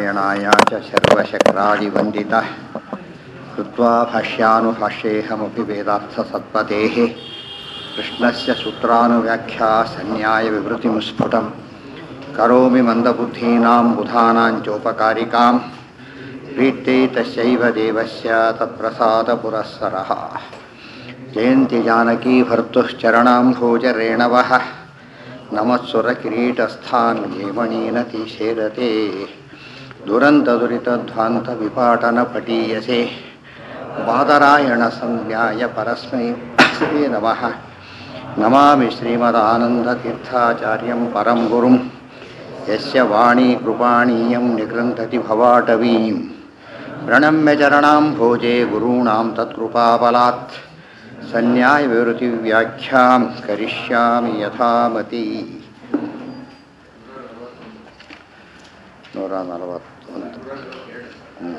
नारायणाय च सर्वशक्रादिवन्दितः कृत्वा भाष्यानुभाष्येऽहमपि वेदार्थसत्पतेः कृष्णस्य सूत्रानुव्याख्या सन्न्यायविवृतिं स्फुटं करोमि मन्दबुद्धीनां बुधानां चोपकारिकां प्रीत्यै तस्यैव देवस्य तत्प्रसादपुरःसरः जयन्ति जानकी भर्तुश्चरणाम्भोजरेणवः नमःसुरकिरीटस्थान् हेमणीनतिशेरते दुरन्तदुरितध्वान्तविपाटनपटीयसे बादरायणसंज्ञाय परस्मै श्री नमः नमामि श्रीमदानन्दतीर्थाचार्यं परं गुरुं यस्य वाणी कृपाणीयं निगृन्थति भवाटवीं प्रणम्य चरणां भोजे गुरूणां तत्कृपाबलात् सन्न्यायविवृतिव्याख्यां करिष्यामि यथामति ನೂರ ನಲವತ್ತೊಂದು ಹ್ಮ್.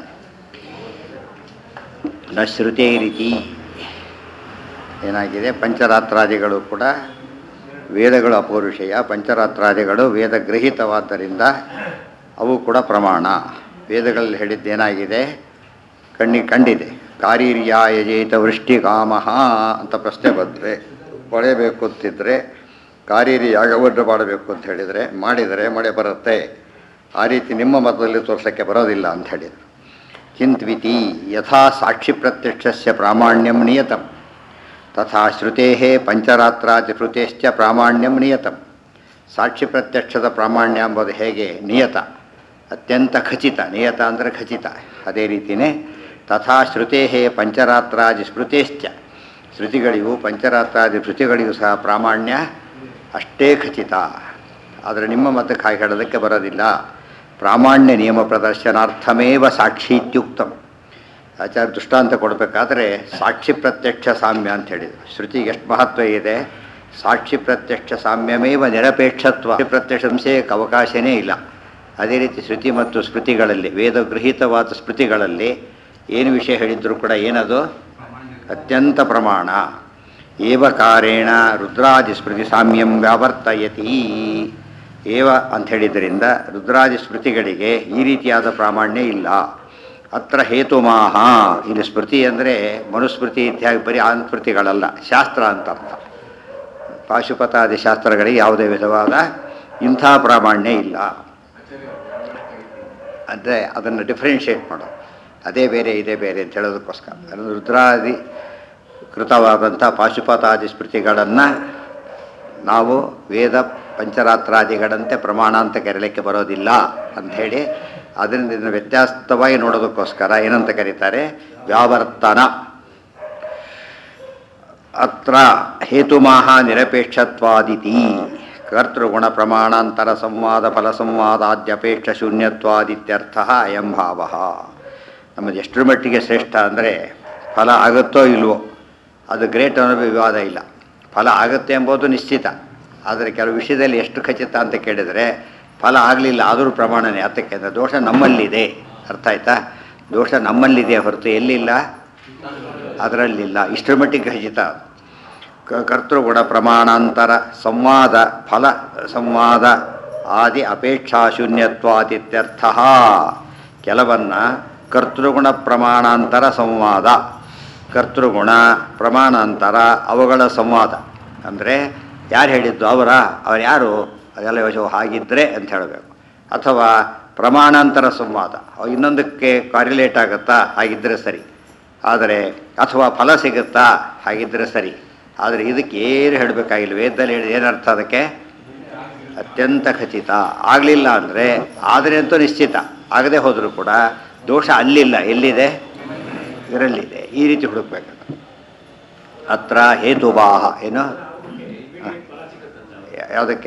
ನ ಶ್ರುತೇ ರೀತಿ ಏನಾಗಿದೆ ಪಂಚರಾತ್ರಾದಿಗಳು ಕೂಡ ವೇದಗಳು ಅಪೌರುಷೇಯ ಪಂಚರಾತ್ರಾದಿಗಳು ವೇದ ಗೃಹೀತವಾದ್ದರಿಂದ ಅವು ಕೂಡ ಪ್ರಮಾಣ ವೇದಗಳಲ್ಲಿ ಹೇಳಿದ್ದೇನಾಗಿದೆ ಕಣ್ಣಿಗೆ ಕಂಡಿದೆ ಕಾರೀರ್ಯಾಯಜೇತ ವೃಷ್ಟಿ ಕಾಮಃ ಅಂತ ಪ್ರಶ್ನೆ ಬಂದರೆ ಮಳೆಬೇಕು ಅಂತಿದ್ರೆ ಕಾರೀರಿ ಯಾಗವನ್ನು ಮಾಡಬೇಕು ಅಂತ ಹೇಳಿದರೆ ಮಾಡಿದರೆ ಮಳೆ ಬರುತ್ತೆ ಆ ರೀತಿ ನಿಮ್ಮ ಮತದಲ್ಲಿ ತೋರ್ಸೋಕ್ಕೆ ಬರೋದಿಲ್ಲ ಅಂತ ಹೇಳಿದರು ಚಿಂತ್ವಿತಿ ಯಥಾ ಸಾಕ್ಷಿ ಪ್ರತ್ಯಕ್ಷಸ್ಯ ಪ್ರಾಮಾಣ್ಯಂ ನಿಯತಂ ತಥಾ ಶ್ರುತೇ ಪಂಚರಾತ್ರಾದಿ ಶ್ರುತೇಶ್ಚ ಪ್ರಾಮಾಣ್ಯಂ ನಿಯತಂ ಸಾಕ್ಷಿ ಪ್ರತ್ಯಕ್ಷದ ಪ್ರಾಮಾಣ್ಯ ಎಂಬುದು ಹೇಗೆ ನಿಯತ ಅತ್ಯಂತ ಖಚಿತ ನಿಯತ ಅಂದರೆ ಖಚಿತ ಅದೇ ರೀತಿಯೇ ತಥಾ ಶ್ರುತೇ ಪಂಚರಾತ್ರಾದಿ ಸ್ಮೃತೇಶ್ಚ ಶ್ರುತಿಗಳಿಗೂ ಪಂಚರಾತ್ರಾದಿ ಶ್ರುತಿಗಳಿಗೂ ಸಹ ಪ್ರಾಮಾಣ್ಯ ಅಷ್ಟೇ ಖಚಿತ ಆದರೆ ನಿಮ್ಮ ಮತಕ್ಕೆ ಹಾಗೆ ಹೇಳೋದಕ್ಕೆ ಬರೋದಿಲ್ಲ ಪ್ರಾಮಾಣ್ಯ ನಿಯಮ ಪ್ರದರ್ಶನಾರ್ಥಮೇವ ಸಾಕ್ಷಿ ಇತ್ಯುಕ್ತಂ ಆಚಾರ್ಯ ದೃಷ್ಟಾಂತ ಕೊಡಬೇಕಾದ್ರೆ ಸಾಕ್ಷಿ ಪ್ರತ್ಯಕ್ಷ ಸಾಮ್ಯ ಅಂತ ಹೇಳಿದರು ಶ್ರುತಿಗೆ ಎಷ್ಟು ಮಹತ್ವ ಇದೆ ಸಾಕ್ಷಿ ಪ್ರತ್ಯಕ್ಷ ಸಾಮ್ಯಮೇವ ನಿರಪೇಕ್ಷತ್ವ ಪ್ರತ್ಯಕ್ಷ ಸಂಶಯಕ್ಕೆ ಅವಕಾಶನೇ ಇಲ್ಲ ಅದೇ ರೀತಿ ಶ್ರುತಿ ಮತ್ತು ಸ್ಮೃತಿಗಳಲ್ಲಿ ವೇದ ಗೃಹೀತವಾದ ಸ್ಮೃತಿಗಳಲ್ಲಿ ಏನು ವಿಷಯ ಹೇಳಿದ್ರು ಕೂಡ ಏನದು ಅತ್ಯಂತ ಪ್ರಮಾಣ ಏವಕಾರೇಣ ರುದ್ರಾದಿ ಸ್ಮೃತಿ ಸಾಮ್ಯಂ ವ್ಯಾವರ್ತಯತಿ ಏವ ಅಂತ ಹೇಳಿದ್ದರಿಂದ ರುದ್ರಾದಿ ಸ್ಮೃತಿಗಳಿಗೆ ಈ ರೀತಿಯಾದ ಪ್ರಾಮಾಣ್ಯ ಇಲ್ಲ ಅತ್ರ ಹೇತುಮಾಹ ಇಲ್ಲಿ ಸ್ಮೃತಿ ಅಂದರೆ ಮನುಸ್ಮೃತಿ ಇತ್ಯಾದಿ ಬರೀ ಸ್ಮೃತಿಗಳಲ್ಲ ಶಾಸ್ತ್ರ ಅಂತ ಅರ್ಥ ಪಾಶುಪತಾದಿ ಶಾಸ್ತ್ರಗಳಿಗೆ ಯಾವುದೇ ವಿಧವಾದ ಇಂಥ ಪ್ರಾಮಾಣ್ಯ ಇಲ್ಲ ಅಂದರೆ ಅದನ್ನು ಡಿಫ್ರೆನ್ಷಿಯೇಟ್ ಮಾಡೋದು ಅದೇ ಬೇರೆ ಇದೇ ಬೇರೆ ಅಂತ ಹೇಳೋದಕ್ಕೋಸ್ಕರ ಅಂದರೆ ರುದ್ರಾದಿ ಕೃತವಾದಂಥ ಪಾಶುಪತಾದಿ ಸ್ಮೃತಿಗಳನ್ನು ನಾವು ವೇದ ಪಂಚರಾತ್ರಾದಿಗಳಂತೆ ಪ್ರಮಾಣ ಅಂತ ಕರೀಲಿಕ್ಕೆ ಬರೋದಿಲ್ಲ ಅಂಥೇಳಿ ಅದರಿಂದ ಇದನ್ನು ವ್ಯತ್ಯಾಸವಾಗಿ ನೋಡೋದಕ್ಕೋಸ್ಕರ ಏನಂತ ಕರೀತಾರೆ ವ್ಯಾವರ್ತನ ಅತ್ರ ಹೇತುಮಾಹ ನಿರಪೇಕ್ಷತ್ವಾದಿತಿ ಕರ್ತೃಗುಣ ಪ್ರಮಾಣಾಂತರ ಸಂವಾದ ಫಲ ಸಂವಾದಾದ್ಯಪೇಕ್ಷ ಶೂನ್ಯತ್ವಾದಿತ್ಯರ್ಥ ಅಯಂ ಭಾವ ನಮ್ಮದು ಎಷ್ಟರ ಮಟ್ಟಿಗೆ ಶ್ರೇಷ್ಠ ಅಂದರೆ ಫಲ ಆಗುತ್ತೋ ಇಲ್ವೋ ಅದು ಗ್ರೇಟ್ ಅನ್ನೋ ವಿವಾದ ಇಲ್ಲ ಫಲ ಆಗುತ್ತೆ ಎಂಬುದು ನಿಶ್ಚಿತ ಆದರೆ ಕೆಲವು ವಿಷಯದಲ್ಲಿ ಎಷ್ಟು ಖಚಿತ ಅಂತ ಕೇಳಿದರೆ ಫಲ ಆಗಲಿಲ್ಲ ಆದರೂ ಪ್ರಮಾಣನೇ ಅದಕ್ಕೆ ಅಂದರೆ ದೋಷ ನಮ್ಮಲ್ಲಿದೆ ಅರ್ಥ ಆಯ್ತಾ ದೋಷ ನಮ್ಮಲ್ಲಿದೆ ಹೊರತು ಎಲ್ಲಿಲ್ಲ ಅದರಲ್ಲಿಲ್ಲ ಇಷ್ಟರ ಮಟ್ಟಿಗೆ ಖಚಿತ ಕ ಕರ್ತೃಗುಣ ಪ್ರಮಾಣಾಂತರ ಸಂವಾದ ಫಲ ಸಂವಾದ ಆದಿ ಅಪೇಕ್ಷಾ ಶೂನ್ಯತ್ವಾದಿತ್ಯರ್ಥ ಕೆಲವನ್ನ ಕರ್ತೃಗುಣ ಪ್ರಮಾಣಾಂತರ ಸಂವಾದ ಕರ್ತೃಗುಣ ಪ್ರಮಾಣಾಂತರ ಅವುಗಳ ಸಂವಾದ ಅಂದರೆ ಯಾರು ಹೇಳಿದ್ದು ಅವರ ಅವ್ರು ಯಾರು ಅದೆಲ್ಲ ಯೋಚನೆ ಹಾಗಿದ್ದರೆ ಅಂತ ಹೇಳಬೇಕು ಅಥವಾ ಪ್ರಮಾಣಾಂತರ ಸಂವಾದ ಅವು ಇನ್ನೊಂದಕ್ಕೆ ಕಾರ್ಯುಲೇಟ್ ಆಗುತ್ತಾ ಹಾಗಿದ್ದರೆ ಸರಿ ಆದರೆ ಅಥವಾ ಫಲ ಸಿಗುತ್ತಾ ಹಾಗಿದ್ದರೆ ಸರಿ ಆದರೆ ಇದಕ್ಕೆ ಏನು ಹೇಳಬೇಕಾಗಿಲ್ಲ ವೇದದಲ್ಲಿ ಹೇಳಿ ಏನರ್ಥ ಅದಕ್ಕೆ ಅತ್ಯಂತ ಖಚಿತ ಆಗಲಿಲ್ಲ ಅಂದರೆ ಆದರೆ ಅಂತೂ ನಿಶ್ಚಿತ ಆಗದೆ ಹೋದರೂ ಕೂಡ ದೋಷ ಅಲ್ಲಿಲ್ಲ ಎಲ್ಲಿದೆ ಇದರಲ್ಲಿದೆ ಈ ರೀತಿ ಹುಡುಕ್ಬೇಕು ಅತ್ರ ಹೇತುಬಾಹ ಏನು ಯಾವುದಕ್ಕೆ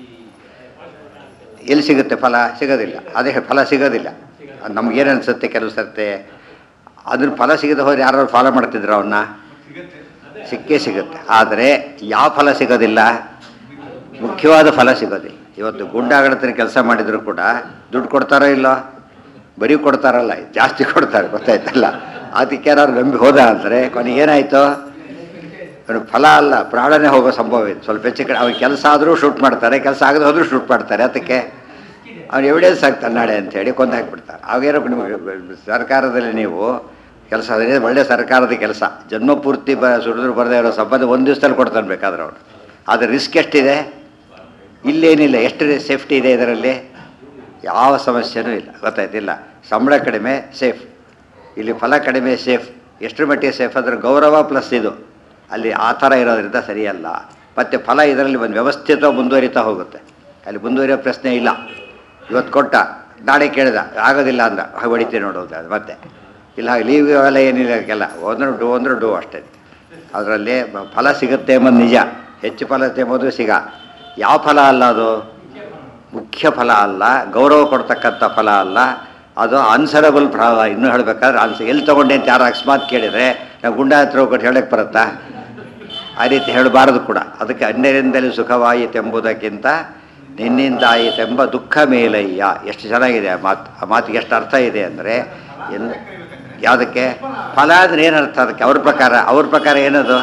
ಎಲ್ಲಿ ಸಿಗುತ್ತೆ ಫಲ ಸಿಗೋದಿಲ್ಲ ಅದೇ ಫಲ ಸಿಗೋದಿಲ್ಲ ನಮಗೇನು ಅನಿಸುತ್ತೆ ಕೆಲವು ಸರ್ತೆ ಅದ್ರ ಫಲ ಸಿಗದೆ ಹೋದ್ರೆ ಯಾರು ಫಾಲೋ ಮಾಡ್ತಿದ್ರು ಅವನ್ನ ಸಿಕ್ಕೇ ಸಿಗುತ್ತೆ ಆದರೆ ಯಾವ ಫಲ ಸಿಗೋದಿಲ್ಲ ಮುಖ್ಯವಾದ ಫಲ ಸಿಗೋದಿಲ್ಲ ಇವತ್ತು ಗುಂಡಾಗಡತನ ಕೆಲಸ ಮಾಡಿದರೂ ಕೂಡ ದುಡ್ಡು ಕೊಡ್ತಾರೋ ಇಲ್ಲೋ ಬರೀ ಕೊಡ್ತಾರಲ್ಲ ಜಾಸ್ತಿ ಕೊಡ್ತಾರೆ ಗೊತ್ತಾಯ್ತಲ್ಲ ಅದಕ್ಕೆ ಯಾರು ನಂಬಿ ಹೋದ ಅಂದರೆ ಕೊನೆಗೆ ಏನಾಯಿತು ಅವ್ನಿಗೆ ಫಲ ಅಲ್ಲ ಪ್ರಾಣನೇ ಹೋಗೋ ಸಂಭವ ಇದೆ ಸ್ವಲ್ಪ ಹೆಚ್ಚು ಕಡೆ ಅವ್ರಿಗೆ ಕೆಲಸ ಆದರೂ ಶೂಟ್ ಮಾಡ್ತಾರೆ ಕೆಲಸ ಆಗದೆ ಹೋದರೂ ಶೂಟ್ ಮಾಡ್ತಾರೆ ಅದಕ್ಕೆ ಅವ್ನು ಎವಿಡೆನ್ಸ್ ಆಗ್ತಾನೆ ನಾಳೆ ಅಂತೇಳಿ ಕೊಂದಾಕ್ಬಿಡ್ತಾರೆ ಅವಾಗೇನೋ ನಿಮಗೆ ಸರ್ಕಾರದಲ್ಲಿ ನೀವು ಕೆಲಸ ಅದೇ ಒಳ್ಳೆ ಸರ್ಕಾರದ ಕೆಲಸ ಜನ್ಮ ಪೂರ್ತಿ ಬ ಸುಡಿದ್ರು ಬರದೇ ಇರೋ ಸಂಬಂಧ ಒಂದು ದಿವಸದಲ್ಲಿ ಕೊಡ್ತಾನೆ ಬೇಕಾದ್ರೆ ಅವನು ಆದರೆ ರಿಸ್ಕ್ ಎಷ್ಟಿದೆ ಇಲ್ಲೇನಿಲ್ಲ ಎಷ್ಟು ಸೇಫ್ಟಿ ಇದೆ ಇದರಲ್ಲಿ ಯಾವ ಸಮಸ್ಯೆನೂ ಇಲ್ಲ ಗೊತ್ತಾಯ್ತಿಲ್ಲ ಸಂಬಳ ಕಡಿಮೆ ಸೇಫ್ ಇಲ್ಲಿ ಫಲ ಕಡಿಮೆ ಸೇಫ್ ಎಷ್ಟರ ಮಟ್ಟಿಗೆ ಸೇಫ್ ಅಂದರೆ ಗೌರವ ಪ್ಲಸ್ ಇದು ಅಲ್ಲಿ ಆ ಥರ ಇರೋದ್ರಿಂದ ಸರಿಯಲ್ಲ ಮತ್ತು ಫಲ ಇದರಲ್ಲಿ ಒಂದು ವ್ಯವಸ್ಥಿತ ಮುಂದುವರಿತಾ ಹೋಗುತ್ತೆ ಅಲ್ಲಿ ಮುಂದುವರಿಯೋ ಪ್ರಶ್ನೆ ಇಲ್ಲ ಇವತ್ತು ಕೊಟ್ಟ ನಾಳೆ ಕೇಳಿದ ಆಗೋದಿಲ್ಲ ಅಂದ ಹಾಗೆ ಹೊಡಿತೀವಿ ನೋಡೋದು ಅದು ಮತ್ತೆ ಇಲ್ಲ ಲೀವ್ ಅವೆಲ್ಲ ಏನಿಲ್ಲ ಅದಕ್ಕೆಲ್ಲ ಒಂದ್ರೆ ಡೂ ಅಂದ್ರೆ ಡೂ ಅಷ್ಟೇ ಅದರಲ್ಲಿ ಫಲ ಸಿಗುತ್ತೆ ಎಂಬುದು ನಿಜ ಹೆಚ್ಚು ಫಲ ಎಂಬುದು ಸಿಗ ಯಾವ ಫಲ ಅಲ್ಲ ಅದು ಮುಖ್ಯ ಫಲ ಅಲ್ಲ ಗೌರವ ಕೊಡ್ತಕ್ಕಂಥ ಫಲ ಅಲ್ಲ ಅದು ಆನ್ಸರಬಲ್ ಫಲ ಇನ್ನೂ ಹೇಳಬೇಕಾದ್ರೆ ಆನ್ಸರ್ ಎಲ್ಲಿ ತೊಗೊಂಡೆ ಅಂತ ಯಾರು ಅಕಸ್ಮಾತ್ ಕೇಳಿದರೆ ನಾವು ಗುಂಡ ಹತ್ರ ಹೋಗ್ಬಿಟ್ಟು ಹೇಳಕ್ಕೆ ಬರುತ್ತಾ ಆ ರೀತಿ ಹೇಳಬಾರದು ಕೂಡ ಅದಕ್ಕೆ ಅನ್ಯರಿಂದಲೇ ಸುಖವಾಯಿತೆಂಬುದಕ್ಕಿಂತ ನಿನ್ನಿಂದಾಯಿತೆಂಬ ದುಃಖ ಮೇಲಯ್ಯ ಎಷ್ಟು ಚೆನ್ನಾಗಿದೆ ಆ ಮಾತು ಆ ಮಾತಿಗೆ ಎಷ್ಟು ಅರ್ಥ ಇದೆ ಅಂದರೆ ಎನ್ ಯಾವುದಕ್ಕೆ ಫಲ ಅಂದರೆ ಏನು ಅರ್ಥ ಅದಕ್ಕೆ ಅವ್ರ ಪ್ರಕಾರ ಅವ್ರ ಪ್ರಕಾರ ಏನದು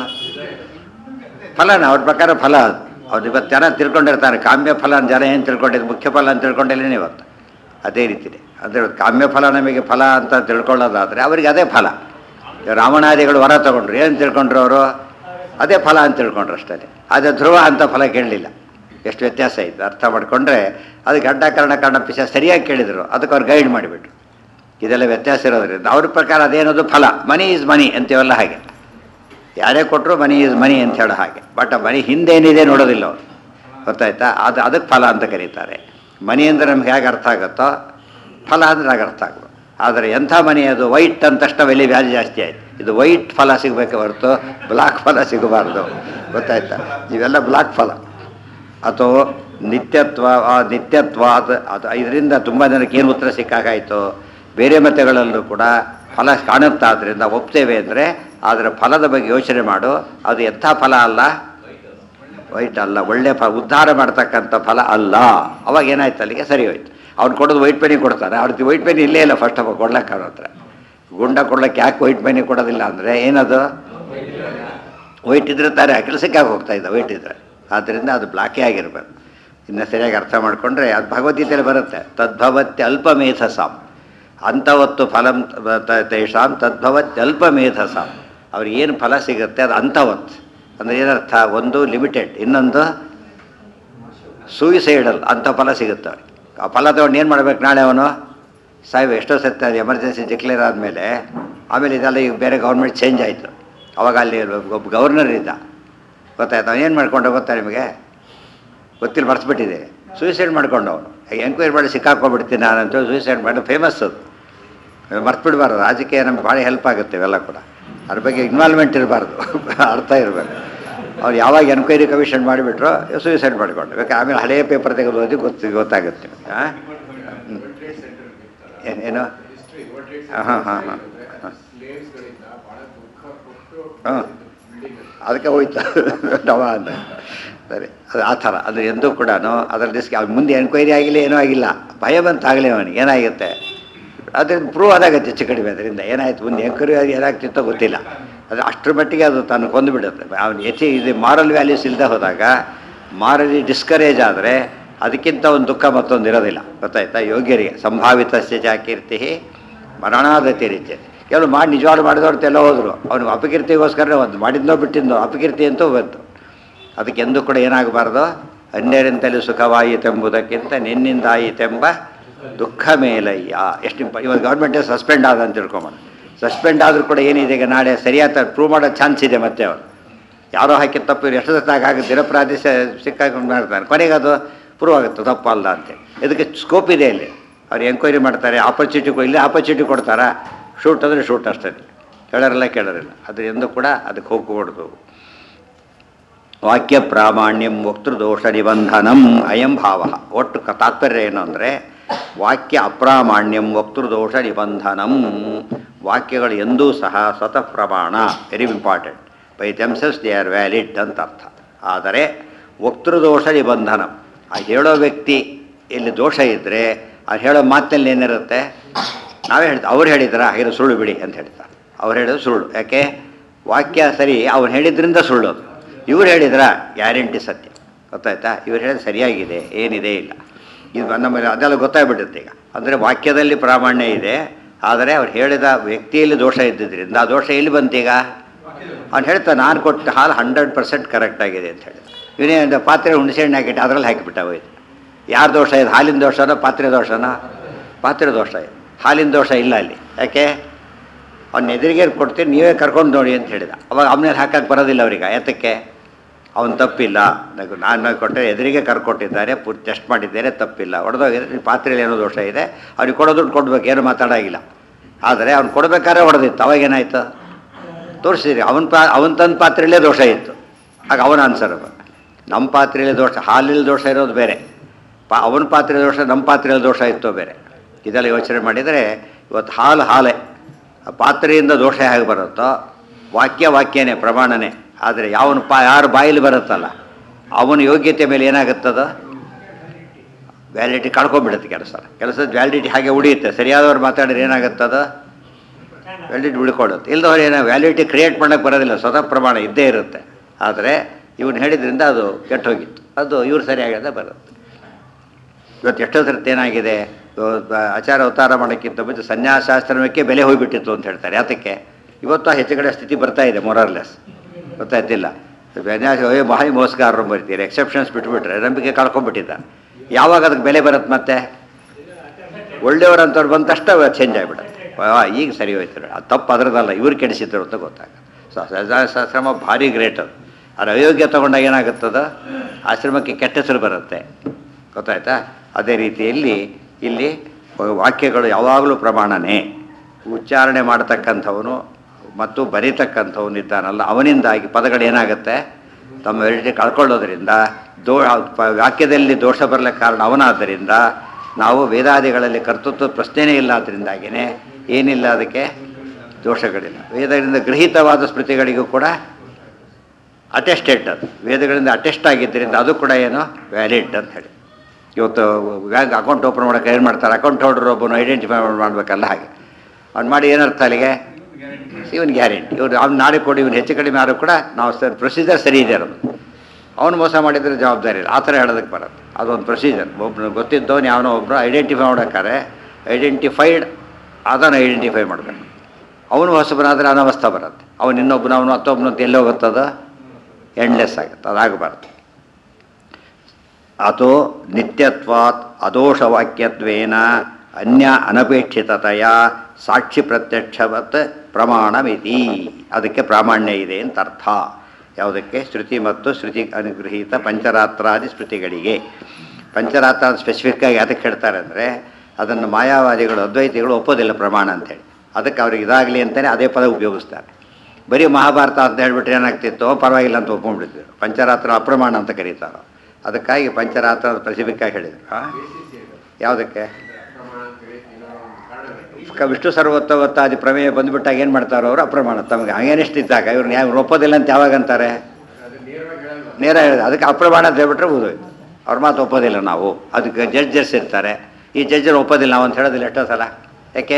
ಫಲನ ಅವ್ರ ಪ್ರಕಾರ ಫಲ ಅದು ಅವ್ರು ಇವತ್ತು ಜನ ತಿಳ್ಕೊಂಡಿರ್ತಾರೆ ಕಾಮ್ಯ ಫಲ ಅಂತ ಜನ ಏನು ತಿಳ್ಕೊಂಡಿದ್ದು ಮುಖ್ಯ ಫಲ ಅಂತ ತಿಳ್ಕೊಂಡಿಲ್ಲ ಇವತ್ತು ಅದೇ ರೀತಿನೇ ಅಂದರೆ ಕಾಮ್ಯ ಫಲ ನಮಗೆ ಫಲ ಅಂತ ತಿಳ್ಕೊಳ್ಳೋದಾದರೆ ಅವರಿಗೆ ಅದೇ ಫಲ ಈಗ ರಾವಣಾದಿಗಳು ವರ ತಗೊಂಡ್ರು ಏನು ತಿಳ್ಕೊಂಡ್ರು ಅವರು ಅದೇ ಫಲ ಅಂತ ತಿಳ್ಕೊಂಡ್ರು ಅಷ್ಟೇ ಅದೇ ಧ್ರುವ ಅಂತ ಫಲ ಕೇಳಲಿಲ್ಲ ಎಷ್ಟು ವ್ಯತ್ಯಾಸ ಇತ್ತು ಅರ್ಥ ಮಾಡಿಕೊಂಡ್ರೆ ಅದು ಗಡ್ಡ ಕರ್ಣ ಕರ್ಣ ಪಿಸ ಸರಿಯಾಗಿ ಕೇಳಿದರು ಅದಕ್ಕೆ ಅವ್ರು ಗೈಡ್ ಮಾಡಿಬಿಟ್ರು ಇದೆಲ್ಲ ವ್ಯತ್ಯಾಸ ಇರೋದ್ರಿಂದ ಅವ್ರ ಪ್ರಕಾರ ಅದೇನದು ಫಲ ಮನಿ ಈಸ್ ಮನಿ ಅಂತೀವಲ್ಲ ಹಾಗೆ ಯಾರೇ ಕೊಟ್ಟರು ಮನಿ ಈಸ್ ಮನಿ ಅಂತ ಹೇಳೋ ಹಾಗೆ ಬಟ್ ಆ ಮನಿ ಹಿಂದೇನಿದೆ ನೋಡೋದಿಲ್ಲ ಅವರು ಗೊತ್ತಾಯ್ತಾ ಅದು ಅದಕ್ಕೆ ಫಲ ಅಂತ ಕರೀತಾರೆ ಮನಿ ಅಂದರೆ ನಮ್ಗೆ ಹೇಗೆ ಅರ್ಥ ಆಗುತ್ತೋ ಫಲ ಅಂದರೆ ಹಾಗೆ ಅರ್ಥ ಆಗ್ಬೋದು ಆದರೆ ಎಂಥ ಮನಿ ಅದು ವೈಟ್ ಅಂತ ತಕ್ಷಣ ಬೆಲೆ ವ್ಯಾಲ್ಯೂ ಜಾಸ್ತಿ ಆಯ್ತು ಇದು ವೈಟ್ ಫಲ ಸಿಗಬೇಕೆ ಹೊರತು ಬ್ಲಾಕ್ ಫಲ ಸಿಗಬಾರ್ದು ಗೊತ್ತಾಯ್ತಾ ಇವೆಲ್ಲ ಬ್ಲಾಕ್ ಫಲ ಅಥವಾ ನಿತ್ಯತ್ವ ಆ ನಿತ್ಯತ್ವ ಅದು ಅದು ಇದರಿಂದ ತುಂಬ ಜನಕ್ಕೆ ಏನು ಉತ್ತರ ಸಿಕ್ಕಾಗಾಯಿತು ಬೇರೆ ಮತಗಳಲ್ಲೂ ಕೂಡ ಫಲ ಕಾಣುತ್ತಾದ್ರಿಂದ ಒಪ್ತೇವೆ ಅಂದರೆ ಅದರ ಫಲದ ಬಗ್ಗೆ ಯೋಚನೆ ಮಾಡು ಅದು ಎಂಥ ಫಲ ಅಲ್ಲ ವೈಟ್ ಅಲ್ಲ ಒಳ್ಳೆ ಫಲ ಉದ್ಧಾರ ಮಾಡ್ತಕ್ಕಂಥ ಫಲ ಅಲ್ಲ ಅವಾಗ ಏನಾಯ್ತು ಅಲ್ಲಿಗೆ ಸರಿ ಹೋಯ್ತು ಅವ್ನು ಕೊಡೋದು ವೈಟ್ ಪೆನಿ ಕೊಡ್ತಾನೆ ಅವ್ರದ್ದು ವೈಟ್ ಪೆನಿ ಇಲ್ಲೇ ಇಲ್ಲ ಫಸ್ಟ್ ಆಫ್ ಆಲ್ ಕೊಡ್ಲಕ್ಕೆ ಅವ್ರ ಹತ್ರ ಗುಂಡ ಕೊಡ್ಲಿಕ್ಕೆ ಯಾಕೆ ವೈಟ್ ಪೆನಿ ಕೊಡೋದಿಲ್ಲ ಅಂದರೆ ಏನದು ವೈಟ್ ಇದ್ರೆ ತಾನೇ ಕೆಲಸಕ್ಕೆ ಹೋಗ್ತಾ ಇದ್ದ ವೈಟ್ ಇದ್ರೆ ಆದ್ದರಿಂದ ಅದು ಬ್ಲಾಕೇ ಆಗಿರ್ಬೇಕು ಇನ್ನು ಸರಿಯಾಗಿ ಅರ್ಥ ಮಾಡಿಕೊಂಡ್ರೆ ಅದು ಭಗವದ್ಗೀತೆಯಲ್ಲಿ ಬರುತ್ತೆ ತದ್ಭವತ್ಯ ಅಲ್ಪಮೇಧಸಾಂ ಅಂಥವತ್ತು ಫಲಂ ತ- ತೇಷಾಂ ತದ್ಭವತ್ಯ ಅಲ್ಪಮೇಧಸಾಂ ಅವ್ರಿಗೆ ಏನು ಫಲ ಸಿಗುತ್ತೆ ಅದು ಅಂಥವತ್ ಅಂದರೆ ಏನರ್ಥ ಒಂದು ಲಿಮಿಟೆಡ್ ಇನ್ನೊಂದು ಸೂಯಿಸೈಡಲ್ ಅಂಥ ಫಲ ಸಿಗುತ್ತೆ ಅವ್ರಿಗೆ ಆ ಫಲ ತಗೊಂಡು ಏನು ಮಾಡ್ಬೇಕು ನಾಳೆ ಅವನು ಸಾಯ್ಬ ಎಷ್ಟೋ ಸತ್ತ ಅದು ಎಮರ್ಜೆನ್ಸಿ ಡಿಕ್ಲೇರ್ ಆದಮೇಲೆ ಆಮೇಲೆ ಇದೆಲ್ಲ ಈಗ ಬೇರೆ ಗೌರ್ಮೆಂಟ್ ಚೇಂಜ್ ಆಯಿತು ಅವಾಗ ಅಲ್ಲಿ ಒಬ್ಬ ಗವರ್ನರ್ ಇದ್ದ ಗೊತ್ತಾಯ್ತು ಅವನು ಏನು ಮಾಡ್ಕೊಂಡ ಗೊತ್ತಾ ನಿಮಗೆ ಗೊತ್ತಿಲ್ಲ ಮರ್ಸ್ಬಿಟ್ಟಿದೆ ಸೂಸೈಡ್ ಮಾಡ್ಕೊಂಡು ಅವನು ಎಂಕ್ವೈರಿ ಮಾಡಿ ಸಿಕ್ಕಾಕೊಂಡ್ಬಿಡ್ತೀನಿ ನಾನಂತ ಸೂಸೈಡ್ ಮಾಡಿ ಫೇಮಸ್ ಅದು ಮರ್ತ್ಬಿಡ್ಬಾರ್ದು ರಾಜಕೀಯ ನಮ್ಗೆ ಭಾಳ ಹೆಲ್ಪ್ ಆಗುತ್ತೆ ಇವೆಲ್ಲ ಕೂಡ ಅದ್ರ ಬಗ್ಗೆ ಇನ್ವಾಲ್ವ್ಮೆಂಟ್ ಇರಬಾರ್ದು ಅರ್ಥ ಇರಬೇಕು ಅವ್ರು ಯಾವಾಗ ಎನ್ಕ್ವೈರಿ ಕಮಿಷನ್ ಮಾಡಿಬಿಟ್ರು ಸೂಸೈಡ್ ಮಾಡಿಕೊಂಡು ಬೇಕಾದ್ರೆ ಆಮೇಲೆ ಹಳೆಯ ಪೇಪರ್ ತೆಗೆದು ಓದಿ ಗೊತ್ತು ಗೊತ್ತಾಗುತ್ತೆ ನಿಮಗೆ ಹಾಂ ಏನು ಏನು ಹಾಂ ಹಾಂ ಹಾಂ ಹಾಂ ಅದಕ್ಕೆ ಹೋಯ್ತು ಡವ ಅಂತ ಸರಿ ಅದು ಆ ಥರ ಅದು ಎಂದೂ ಕೂಡ ಅದರ ರಿಸ್ಕ್ ಅವ್ನು ಮುಂದೆ ಎನ್ಕ್ವೈರಿ ಆಗಿಲ್ಲ ಏನೂ ಆಗಿಲ್ಲ ಭಯ ಬಂತಾಗಲಿ ಅವನಿಗೆ ಏನಾಗುತ್ತೆ ಅದರಿಂದ ಪ್ರೂವ್ ಆದಾಗತ್ತೆ ಹೆಚ್ಚು ಕಡಿಮೆ ಅದರಿಂದ ಏನಾಯ್ತು ಮುಂದೆ ಎಂಕ್ವೈರಿ ಆಗಿ ಏನಾಗ್ತಿತ್ತೋ ಗೊತ್ತಿಲ್ಲ ಅದು ಅಷ್ಟರ ಮಟ್ಟಿಗೆ ಅದು ತಾನು ಕೊಂದುಬಿಡುತ್ತೆ ಅವನು ಹೆಚ್ಚು ಇದು ಮಾರಲ್ ವ್ಯಾಲ್ಯೂಸ್ ಇಲ್ಲದೆ ಹೋದಾಗ ಮಾರಲಿ ಡಿಸ್ಕರೇಜ್ ಆದರೆ ಅದಕ್ಕಿಂತ ಒಂದು ದುಃಖ ಮತ್ತೊಂದು ಇರೋದಿಲ್ಲ ಗೊತ್ತಾಯ್ತಾ ಯೋಗ್ಯರಿಗೆ ಸಂಭಾವಿತ ಕೀರ್ತಿ ಮರಣಾದತಿ ರೀತಿ ಕೆಲವು ಮಾಡಿ ನಿಜವಾಗ್ಲು ಮಾಡಿದವ್ರು ಎಲ್ಲ ಹೋದರು ಅವನು ಅಪಕೀರ್ತಿಗೋಸ್ಕರ ಒಂದು ಮಾಡಿದ್ನೋ ಬಿಟ್ಟಿದ್ನೋ ಅಪಕೀರ್ತಿ ಅಂತೂ ಬಂತು ಅದಕ್ಕೆ ಎಂದೂ ಕೂಡ ಏನಾಗಬಾರ್ದು ಅನ್ಯರಿಂತಲೂ ಸುಖವಾಯಿತೆಂಬುದಕ್ಕಿಂತ ನಿನ್ನಿಂದಾಯಿತೆಂಬ ದುಃಖ ಮೇಲಯ್ಯ ಎಷ್ಟು ಇಂಪ ಇವಾಗ ಗೌರ್ಮೆಂಟೇ ಸಸ್ಪೆಂಡ್ ಆದ ಅಂತ ತಿಳ್ಕೊಂಬೋಣ ಸಸ್ಪೆಂಡ್ ಆದರೂ ಕೂಡ ಏನಿದೆ ಈಗ ನಾಳೆ ಸರಿಯಾದ ಪ್ರೂವ್ ಮಾಡೋ ಚಾನ್ಸ್ ಇದೆ ಮತ್ತೆ ಅವರು ಯಾರೋ ಹಾಕಿದ ತಪ್ಪು ಇವ್ರು ಎಷ್ಟು ಆಗುತ್ತೆ ನಿರಪರಾಧಿ ಸಿಕ್ಕಾಕೊಂಡು ಮಾಡ್ತಾನೆ ಕೊನೆಗೆ ಅದು ಪ್ರೂವ್ ಆಗುತ್ತೆ ತಪ್ಪಲ್ಲ ಅಂತೇಳಿ ಇದಕ್ಕೆ ಸ್ಕೋಪ್ ಇದೆ ಇಲ್ಲಿ ಅವ್ರು ಎಂಕ್ವೈರಿ ಮಾಡ್ತಾರೆ ಆಪರ್ಚುನಿಟಿ ಇಲ್ಲಿ ಆಪರ್ಚುನಿಟಿ ಕೊಡ್ತಾರಾ ಶೂಟ್ ಅಂದರೆ ಶೂಟ್ ಅಷ್ಟೇ ಹೇಳೋರಿಲ್ಲ ಕೇಳೋರಿಲ್ಲ ಅದು ಎಂದು ಕೂಡ ಅದಕ್ಕೆ ಹೋಗ್ಕೊಡ್ದು ವಾಕ್ಯ ಪ್ರಾಮಾಣ್ಯಂ ವಕ್ತೃದೋಷ ನಿಬಂಧನಂ ಅಯಂ ಭಾವ ಒಟ್ಟು ಕ- ತಾತ್ಪರ್ಯ ಏನು ಅಂದರೆ ವಾಕ್ಯ ಅಪ್ರಾಮಾಣ್ಯಂ ವಕ್ತೃದೋಷ ನಿಬಂಧನಂ ವಾಕ್ಯಗಳು ಎಂದೂ ಸಹ ಸ್ವತಃ ಪ್ರಮಾಣ very important by themselves they are valid ಅಂತ ಅರ್ಥ ಆದರೆ ವಕ್ತೃದೋಷ ನಿಬಂಧನಂ ಆ ಹೇಳೋ ವ್ಯಕ್ತಿ ಇಲ್ಲಿ ದೋಷ ಇದ್ದರೆ ಆ ಹೇಳೋ ಮಾತಿನಲ್ಲಿ ಏನಿರುತ್ತೆ ನಾವೇ ಹೇಳ್ತಾ ಅವ್ರು ಹೇಳಿದ್ರ ಹಾಗೆ ಸುಳ್ಳು ಬಿಡಿ ಅಂತ ಹೇಳ್ತಾರೆ ಅವ್ರು ಹೇಳಿದ್ರು ಸುಳ್ಳು ಯಾಕೆ ವಾಕ್ಯ ಸರಿ ಅವ್ನು ಹೇಳಿದ್ರಿಂದ ಸುಳ್ಳು ಅದು ಇವ್ರು ಹೇಳಿದ್ರ ಗ್ಯಾರಂಟಿ ಸತ್ಯ ಗೊತ್ತಾಯ್ತಾ ಇವ್ರು ಹೇಳಿದ್ರೆ ಸರಿಯಾಗಿದೆ ಏನಿದೆ ಇಲ್ಲ ಇದು ನಮ್ಮಲ್ಲಿ ಅದೆಲ್ಲ ಗೊತ್ತಾಗ್ಬಿಡುತ್ತೆ ಈಗ ಅಂದರೆ ವಾಕ್ಯದಲ್ಲಿ ಪ್ರಾಮಾಣ್ಯ ಇದೆ ಆದರೆ ಅವ್ರು ಹೇಳಿದ ವ್ಯಕ್ತಿಯಲ್ಲಿ ದೋಷ ಇದ್ದಿದ್ದರಿಂದ ಆ ದೋಷ ಎಲ್ಲಿ ಬಂತೀಗ ಅವ್ನು ಹೇಳ್ತಾ ನಾನು ಕೊಟ್ಟ ಹಾಲು ಹಂಡ್ರೆಡ್ ಪರ್ಸೆಂಟ್ ಕರೆಕ್ಟ್ ಆಗಿದೆ ಅಂತ ಹೇಳಿ ಇವನೇ ಒಂದು ಪಾತ್ರೆ ಹುಣಸೆಹಣ್ಣು ಹಾಕಿಟ್ಟು ಅದರಲ್ಲಿ ಹಾಕಿಬಿಟ್ಟ ಹೋಯ್ತು ಯಾರ ದೋಷ ಇದೆ ಹಾಲಿನ ದೋಷನೋ ಪಾತ್ರೆ ದೋಷನೋ ಪಾತ್ರೆ ದೋಷ ಇದೆ ಹಾಲಿನ ದೋಷ ಇಲ್ಲ ಅಲ್ಲಿ ಯಾಕೆ ಅವ್ನ ಎದುರಿಗೆ ಕೊಡ್ತೀನಿ ನೀವೇ ಕರ್ಕೊಂಡು ನೋಡಿ ಅಂತ ಹೇಳಿದ ಅವಾಗ ಅವನಲ್ಲಿ ಹಾಕಕ್ಕೆ ಬರೋದಿಲ್ಲ ಅವ್ರಿಗೆ ಯಾತಕ್ಕೆ ಅವನು ತಪ್ಪಿಲ್ಲ ನನಗೆ ನಾನು ಕೊಟ್ಟರೆ ಎದುರಿಗೆ ಕರ್ಕೊಟ್ಟಿದ್ದಾರೆ ಪೂರ್ತಿ ಟೆಸ್ಟ್ ಮಾಡಿದ್ದೇನೆ ತಪ್ಪಿಲ್ಲ ಹೊಡೆದೋಗಿದ್ರೆ ನಿಮ್ಮ ಪಾತ್ರೆಯಲ್ಲಿ ಏನೋ ದೋಷ ಇದೆ ಅವ್ನಿಗೆ ಕೊಡೋ ದುಡ್ಡು ಕೊಡ್ಬೇಕು ಏನು ಮಾತಾಡೋಂಗಿಲ್ಲ ಆದರೆ ಅವ್ನು ಕೊಡ್ಬೇಕಾದ್ರೆ ಹೊಡೆದಿತ್ತು ಅವಾಗೇನಾಯಿತು ತೋರಿಸಿದ್ರಿ ಅವನ ಪಾ ಅವನ ತನ್ನ ಪಾತ್ರೆಯಲ್ಲೇ ದೋಷ ಇತ್ತು ಆಗ ಅವನ ಆನ್ಸರ್ ನಮ್ಮ ಪಾತ್ರೆಯಲ್ಲಿ ದೋಷ ಹಾಲಲ್ಲಿ ದೋಷ ಇರೋದು ಬೇರೆ ಪಾ ಅವನ ಪಾತ್ರೆ ದೋಷ ನಮ್ಮ ಪಾತ್ರೆಯಲ್ಲಿ ದೋಷ ಇತ್ತು ಬೇರೆ ಇದೆಲ್ಲ ಯೋಚನೆ ಮಾಡಿದರೆ ಇವತ್ತು ಹಾಲು ಹಾಲೇ ಆ ಪಾತ್ರೆಯಿಂದ ದೋಷ ಹೇಗೆ ಬರುತ್ತೋ ವಾಕ್ಯ ವಾಕ್ಯನೇ ಪ್ರಮಾಣನೇ ಆದರೆ ಯಾವನ ಪಾ ಯಾರು ಬಾಯಲ್ಲಿ ಬರುತ್ತಲ್ಲ ಅವನ ಯೋಗ್ಯತೆ ಮೇಲೆ ಏನಾಗುತ್ತದ ವ್ಯಾಲಿಡಿಟಿ ಕಳ್ಕೊಂಡ್ಬಿಡುತ್ತೆ ಕೆಲಸ ಕೆಲಸದ ವ್ಯಾಲಿಡಿಟಿ ಹಾಗೆ ಉಳಿಯುತ್ತೆ ಸರಿಯಾದವ್ರು ಮಾತಾಡಿದ್ರೆ ಏನಾಗುತ್ತದ ವ್ಯಾಲಿಡಿಟಿ ಉಳ್ಕೊಳ್ಳುತ್ತೆ ಇಲ್ದವ್ರು ಏನೋ ವ್ಯಾಲಿಡಿಟಿ ಕ್ರಿಯೇಟ್ ಮಾಡೋಕ್ಕೆ ಬರೋದಿಲ್ಲ ಸ್ವತಃ ಪ್ರಮಾಣ ಇದ್ದೇ ಇರುತ್ತೆ ಆದರೆ ಇವನು ಹೇಳಿದ್ರಿಂದ ಅದು ಕೆಟ್ಟು ಹೋಗಿತ್ತು ಅದು ಇವ್ರು ಸರಿಯಾಗದೆ ಬರುತ್ತೆ ಇವತ್ತು ಎಷ್ಟೋ ಸರ್ತಿ ಏನಾಗಿದೆ ಇವತ್ತು ಆಚಾರ ಅವತಾರ ಮಾಡೋಕ್ಕಿಂತ ಮುಂಚೆ ಸನ್ಯಾಸಾಶ್ರಮಕ್ಕೆ ಬೆಲೆ ಹೋಗಿಬಿಟ್ಟಿತ್ತು ಅಂತ ಹೇಳ್ತಾರೆ ಯಾತಕ್ಕೆ ಇವತ್ತು ಆ ಹೆಚ್ಚು ಕಡೆ ಸ್ಥಿತಿ ಬರ್ತಾ ಇದೆ ಮೊರಾರ್ಲೆಸ್ ಗೊತ್ತಾಯ್ತಿಲ್ಲ ಸನ್ಯಾಸಿ ಹೋಗಿ ಭಾರಿ ಮೋಸಗಾರರು ಬರ್ತೀರಿ ಎಕ್ಸೆಪ್ಷನ್ಸ್ ಬಿಟ್ಬಿಟ್ರೆ ನಂಬಿಕೆ ಕಳ್ಕೊಂಡ್ಬಿಟ್ಟಿದ್ದಾರೆ ಯಾವಾಗ ಅದಕ್ಕೆ ಬೆಲೆ ಬರುತ್ತೆ ಮತ್ತೆ ಒಳ್ಳೆಯವ್ರಂಥವ್ರು ಬಂದ ತಕ್ಷಣ ಚೇಂಜ್ ಆಗಿಬಿಡುತ್ತೆ ಆ, ಈಗ ಸರಿ ಹೋಯ್ತು ನೋಡಿ. ಅದು ತಪ್ಪು ಅದರದಲ್ಲ ಇವ್ರು ಕೆಡಿಸಿದ್ರು ಅಂತ ಗೊತ್ತಾಗ ಸೊ ಸನ್ಯಾಸಾಶ್ರಮ ಭಾರಿ ಗ್ರೇಟ್ ಅದು ಅದು ಅಯೋಗ್ಯ ತೊಗೊಂಡಾಗ ಏನಾಗುತ್ತದ ಆಶ್ರಮಕ್ಕೆ ಕೆಟ್ಟ ಹೆಸರು ಬರುತ್ತೆ ಗೊತ್ತಾಯ್ತಾ ಅದೇ ರೀತಿಯಲ್ಲಿ ಇಲ್ಲಿ ವಾಕ್ಯಗಳು ಯಾವಾಗಲೂ ಪ್ರಮಾಣನೇ ಉಚ್ಚಾರಣೆ ಮಾಡತಕ್ಕಂಥವನು ಮತ್ತು ಬರೀತಕ್ಕಂಥವನು ಇದ್ದಾನಲ್ಲ ಅವನಿಂದಾಗಿ ಪದಗಳೇನಾಗುತ್ತೆ ತಮ್ಮ ವೆರೈಟಿ ಕಳ್ಕೊಳ್ಳೋದ್ರಿಂದ ದೋ ಪ- ವಾಕ್ಯದಲ್ಲಿ ದೋಷ ಬರಲಿಕ್ಕೆ ಕಾರಣ ಅವನಾದ್ದರಿಂದ ನಾವು ವೇದಾದಿಗಳಲ್ಲಿ ಕರ್ತೃತ್ವ ಪ್ರಶ್ನೆನೇ ಇಲ್ಲ ಅದರಿಂದಾಗಿಯೇ ಏನಿಲ್ಲ ಅದಕ್ಕೆ ದೋಷಗಳಿಲ್ಲ ವೇದಗಳಿಂದ ಗೃಹೀತವಾದ ಸ್ಮೃತಿಗಳಿಗೂ ಕೂಡ ಅಟೆಸ್ಟೆಡ್ ಅದು ವೇದಗಳಿಂದ ಅಟೆಸ್ಟ್ ಆಗಿದ್ದರಿಂದ ಅದು ಕೂಡ ಏನು ವ್ಯಾಲಿಡ್ ಅಂತ ಹೇಳಿ ಇವತ್ತು ಬ್ಯಾಂಕ್ ಅಕೌಂಟ್ ಓಪನ್ ಮಾಡೋಕೆ ಏನು ಮಾಡ್ತಾರೆ ಅಕೌಂಟ್ ಹೋಲ್ಡರ್ ಒಬ್ಬನು ಐಡೆಂಟಿಫೈ ಮಾಡಬೇಕಲ್ಲ ಹಾಗೆ ಅವ್ನು ಮಾಡಿ ಏನರ್ಥ ಅಲ್ಲಿಗೆ ಇವನ್ ಗ್ಯಾರಂಟಿ ಇವ್ರು ಅವ್ನು ನಾಳೆ ಕೊಡಿ ಇವನು ಹೆಚ್ಚು ಕಡಿಮೆ ಆದರೂ ಕೂಡ ನಾವು ಸರ್ ಪ್ರೊಸೀಜರ್ ಸರಿ ಇದೆ ಅನ್ನೋದು ಅವನು ಮೋಸ ಮಾಡಿದರೆ ಜವಾಬ್ದಾರಿ ಇಲ್ಲ ಆ ಥರ ಹೇಳೋದಕ್ಕೆ ಬರುತ್ತೆ ಅದೊಂದು ಪ್ರೊಸೀಜರ್ ಒಬ್ಬನು ಗೊತ್ತಿದ್ದವನು ಯಾವನೋ ಒಬ್ಬರು ಐಡೆಂಟಿಫೈ ಮಾಡೋಕ್ಕಾರೆ ಐಡೆಂಟಿಫೈಡ್ ಅದನ್ನು ಐಡೆಂಟಿಫೈ ಮಾಡಬೇಕು ಅವನು ಹೊಸಬನಾದರೆ ಅನವಸ್ಥೆ ಬರುತ್ತೆ ಅವನು ಇನ್ನೊಬ್ಬನ ಅವನು ಮತ್ತೊಬ್ಬನು ಅಂತ ಎಲ್ಲಿ ಹೋಗುತ್ತದ ಎಂಡ್ಲೆಸ್ ಆಗುತ್ತೆ ಅದಾಗಬಾರ್ದು ಅಥೋ ನಿತ್ಯತ್ವಾತ್ ಅದೋಷವಾಕ್ಯತ್ವೇನ ಅನ್ಯ ಅನಪೇಕ್ಷಿತತೆಯ ಸಾಕ್ಷಿ ಪ್ರತ್ಯಕ್ಷವತ್ ಪ್ರಮಾಣಮಿತಿ ಅದಕ್ಕೆ ಪ್ರಾಮಾಣ್ಯ ಇದೆ ಅಂತ ಅರ್ಥ ಯಾವುದಕ್ಕೆ ಶ್ರುತಿ ಮತ್ತು ಶ್ರುತಿ ಅನುಗೃಹೀತ ಪಂಚರಾತ್ರಾದಿ ಸ್ಮೃತಿಗಳಿಗೆ ಪಂಚರಾತ್ರ ಸ್ಪೆಸಿಫಿಕ್ಕಾಗಿ ಅದಕ್ಕೆ ಹೇಳ್ತಾರೆ ಅಂದರೆ ಅದನ್ನು ಮಾಯಾವಾದಿಗಳು ಅದ್ವೈತಿಗಳು ಒಪ್ಪೋದಿಲ್ಲ ಪ್ರಮಾಣ ಅಂತೇಳಿ ಅದಕ್ಕೆ ಅವ್ರಿಗೆ ಇದಾಗಲಿ ಅಂತಲೇ ಅದೇ ಪದ ಉಪಯೋಗಿಸ್ತಾರೆ ಬರೀ ಮಹಾಭಾರತ ಅಂತ ಹೇಳ್ಬಿಟ್ರೆ ಏನಾಗ್ತಿತ್ತು ಪರವಾಗಿಲ್ಲ ಅಂತ ಒಪ್ಕೊಂಡ್ಬಿಡ್ತಿದ್ರು ಪಂಚರಾತ್ರ ಅಪ್ರಮಾಣ ಅಂತ ಕರೀತಾರೆ ಅದಕ್ಕಾಗಿ ಪಂಚರಾತ್ರ ಸ್ಪೆಸಿಫಿಕ್ ಆಗಿ ಹೇಳಿದರು ಆ? ಯಾವುದಕ್ಕೆ ಕ- ವಿಷ್ಣು ಸರ್ವೋತ್ತವತ್ತಾದಿ ಪ್ರಮೇಯ ಬಂದ್ಬಿಟ್ಟಾಗ ಏನು ಮಾಡ್ತಾರೋ ಅವರು ಅಪ್ರಮಾಣ ತಮಗೆ ಹಂಗೇನಿಷ್ಟು ಇದ್ದಾಗ ಇವ್ರನ್ನ ಯಾವ ಒಪ್ಪೋದಿಲ್ಲ ಅಂತ ಯಾವಾಗ ಅಂತಾರೆ ನೇರ ಹೇಳಿದ ಅದಕ್ಕೆ ಅಪ್ರಮಾಣ ಅಂತ ಹೇಳ್ಬಿಟ್ರೆ ಓದೋಯ್ತು ಅವ್ರ ಮಾತು ಒಪ್ಪೋದಿಲ್ಲ ನಾವು ಅದಕ್ಕೆ ಜಡ್ಜಸ್ ಇರ್ತಾರೆ ಈ ಜಡ್ಜರ್ ಒಪ್ಪೋದಿಲ್ಲ ನಾವು ಅಂತ ಹೇಳೋದಿಲ್ಲ ಎಷ್ಟೋ ಸಲ ಯಾಕೆ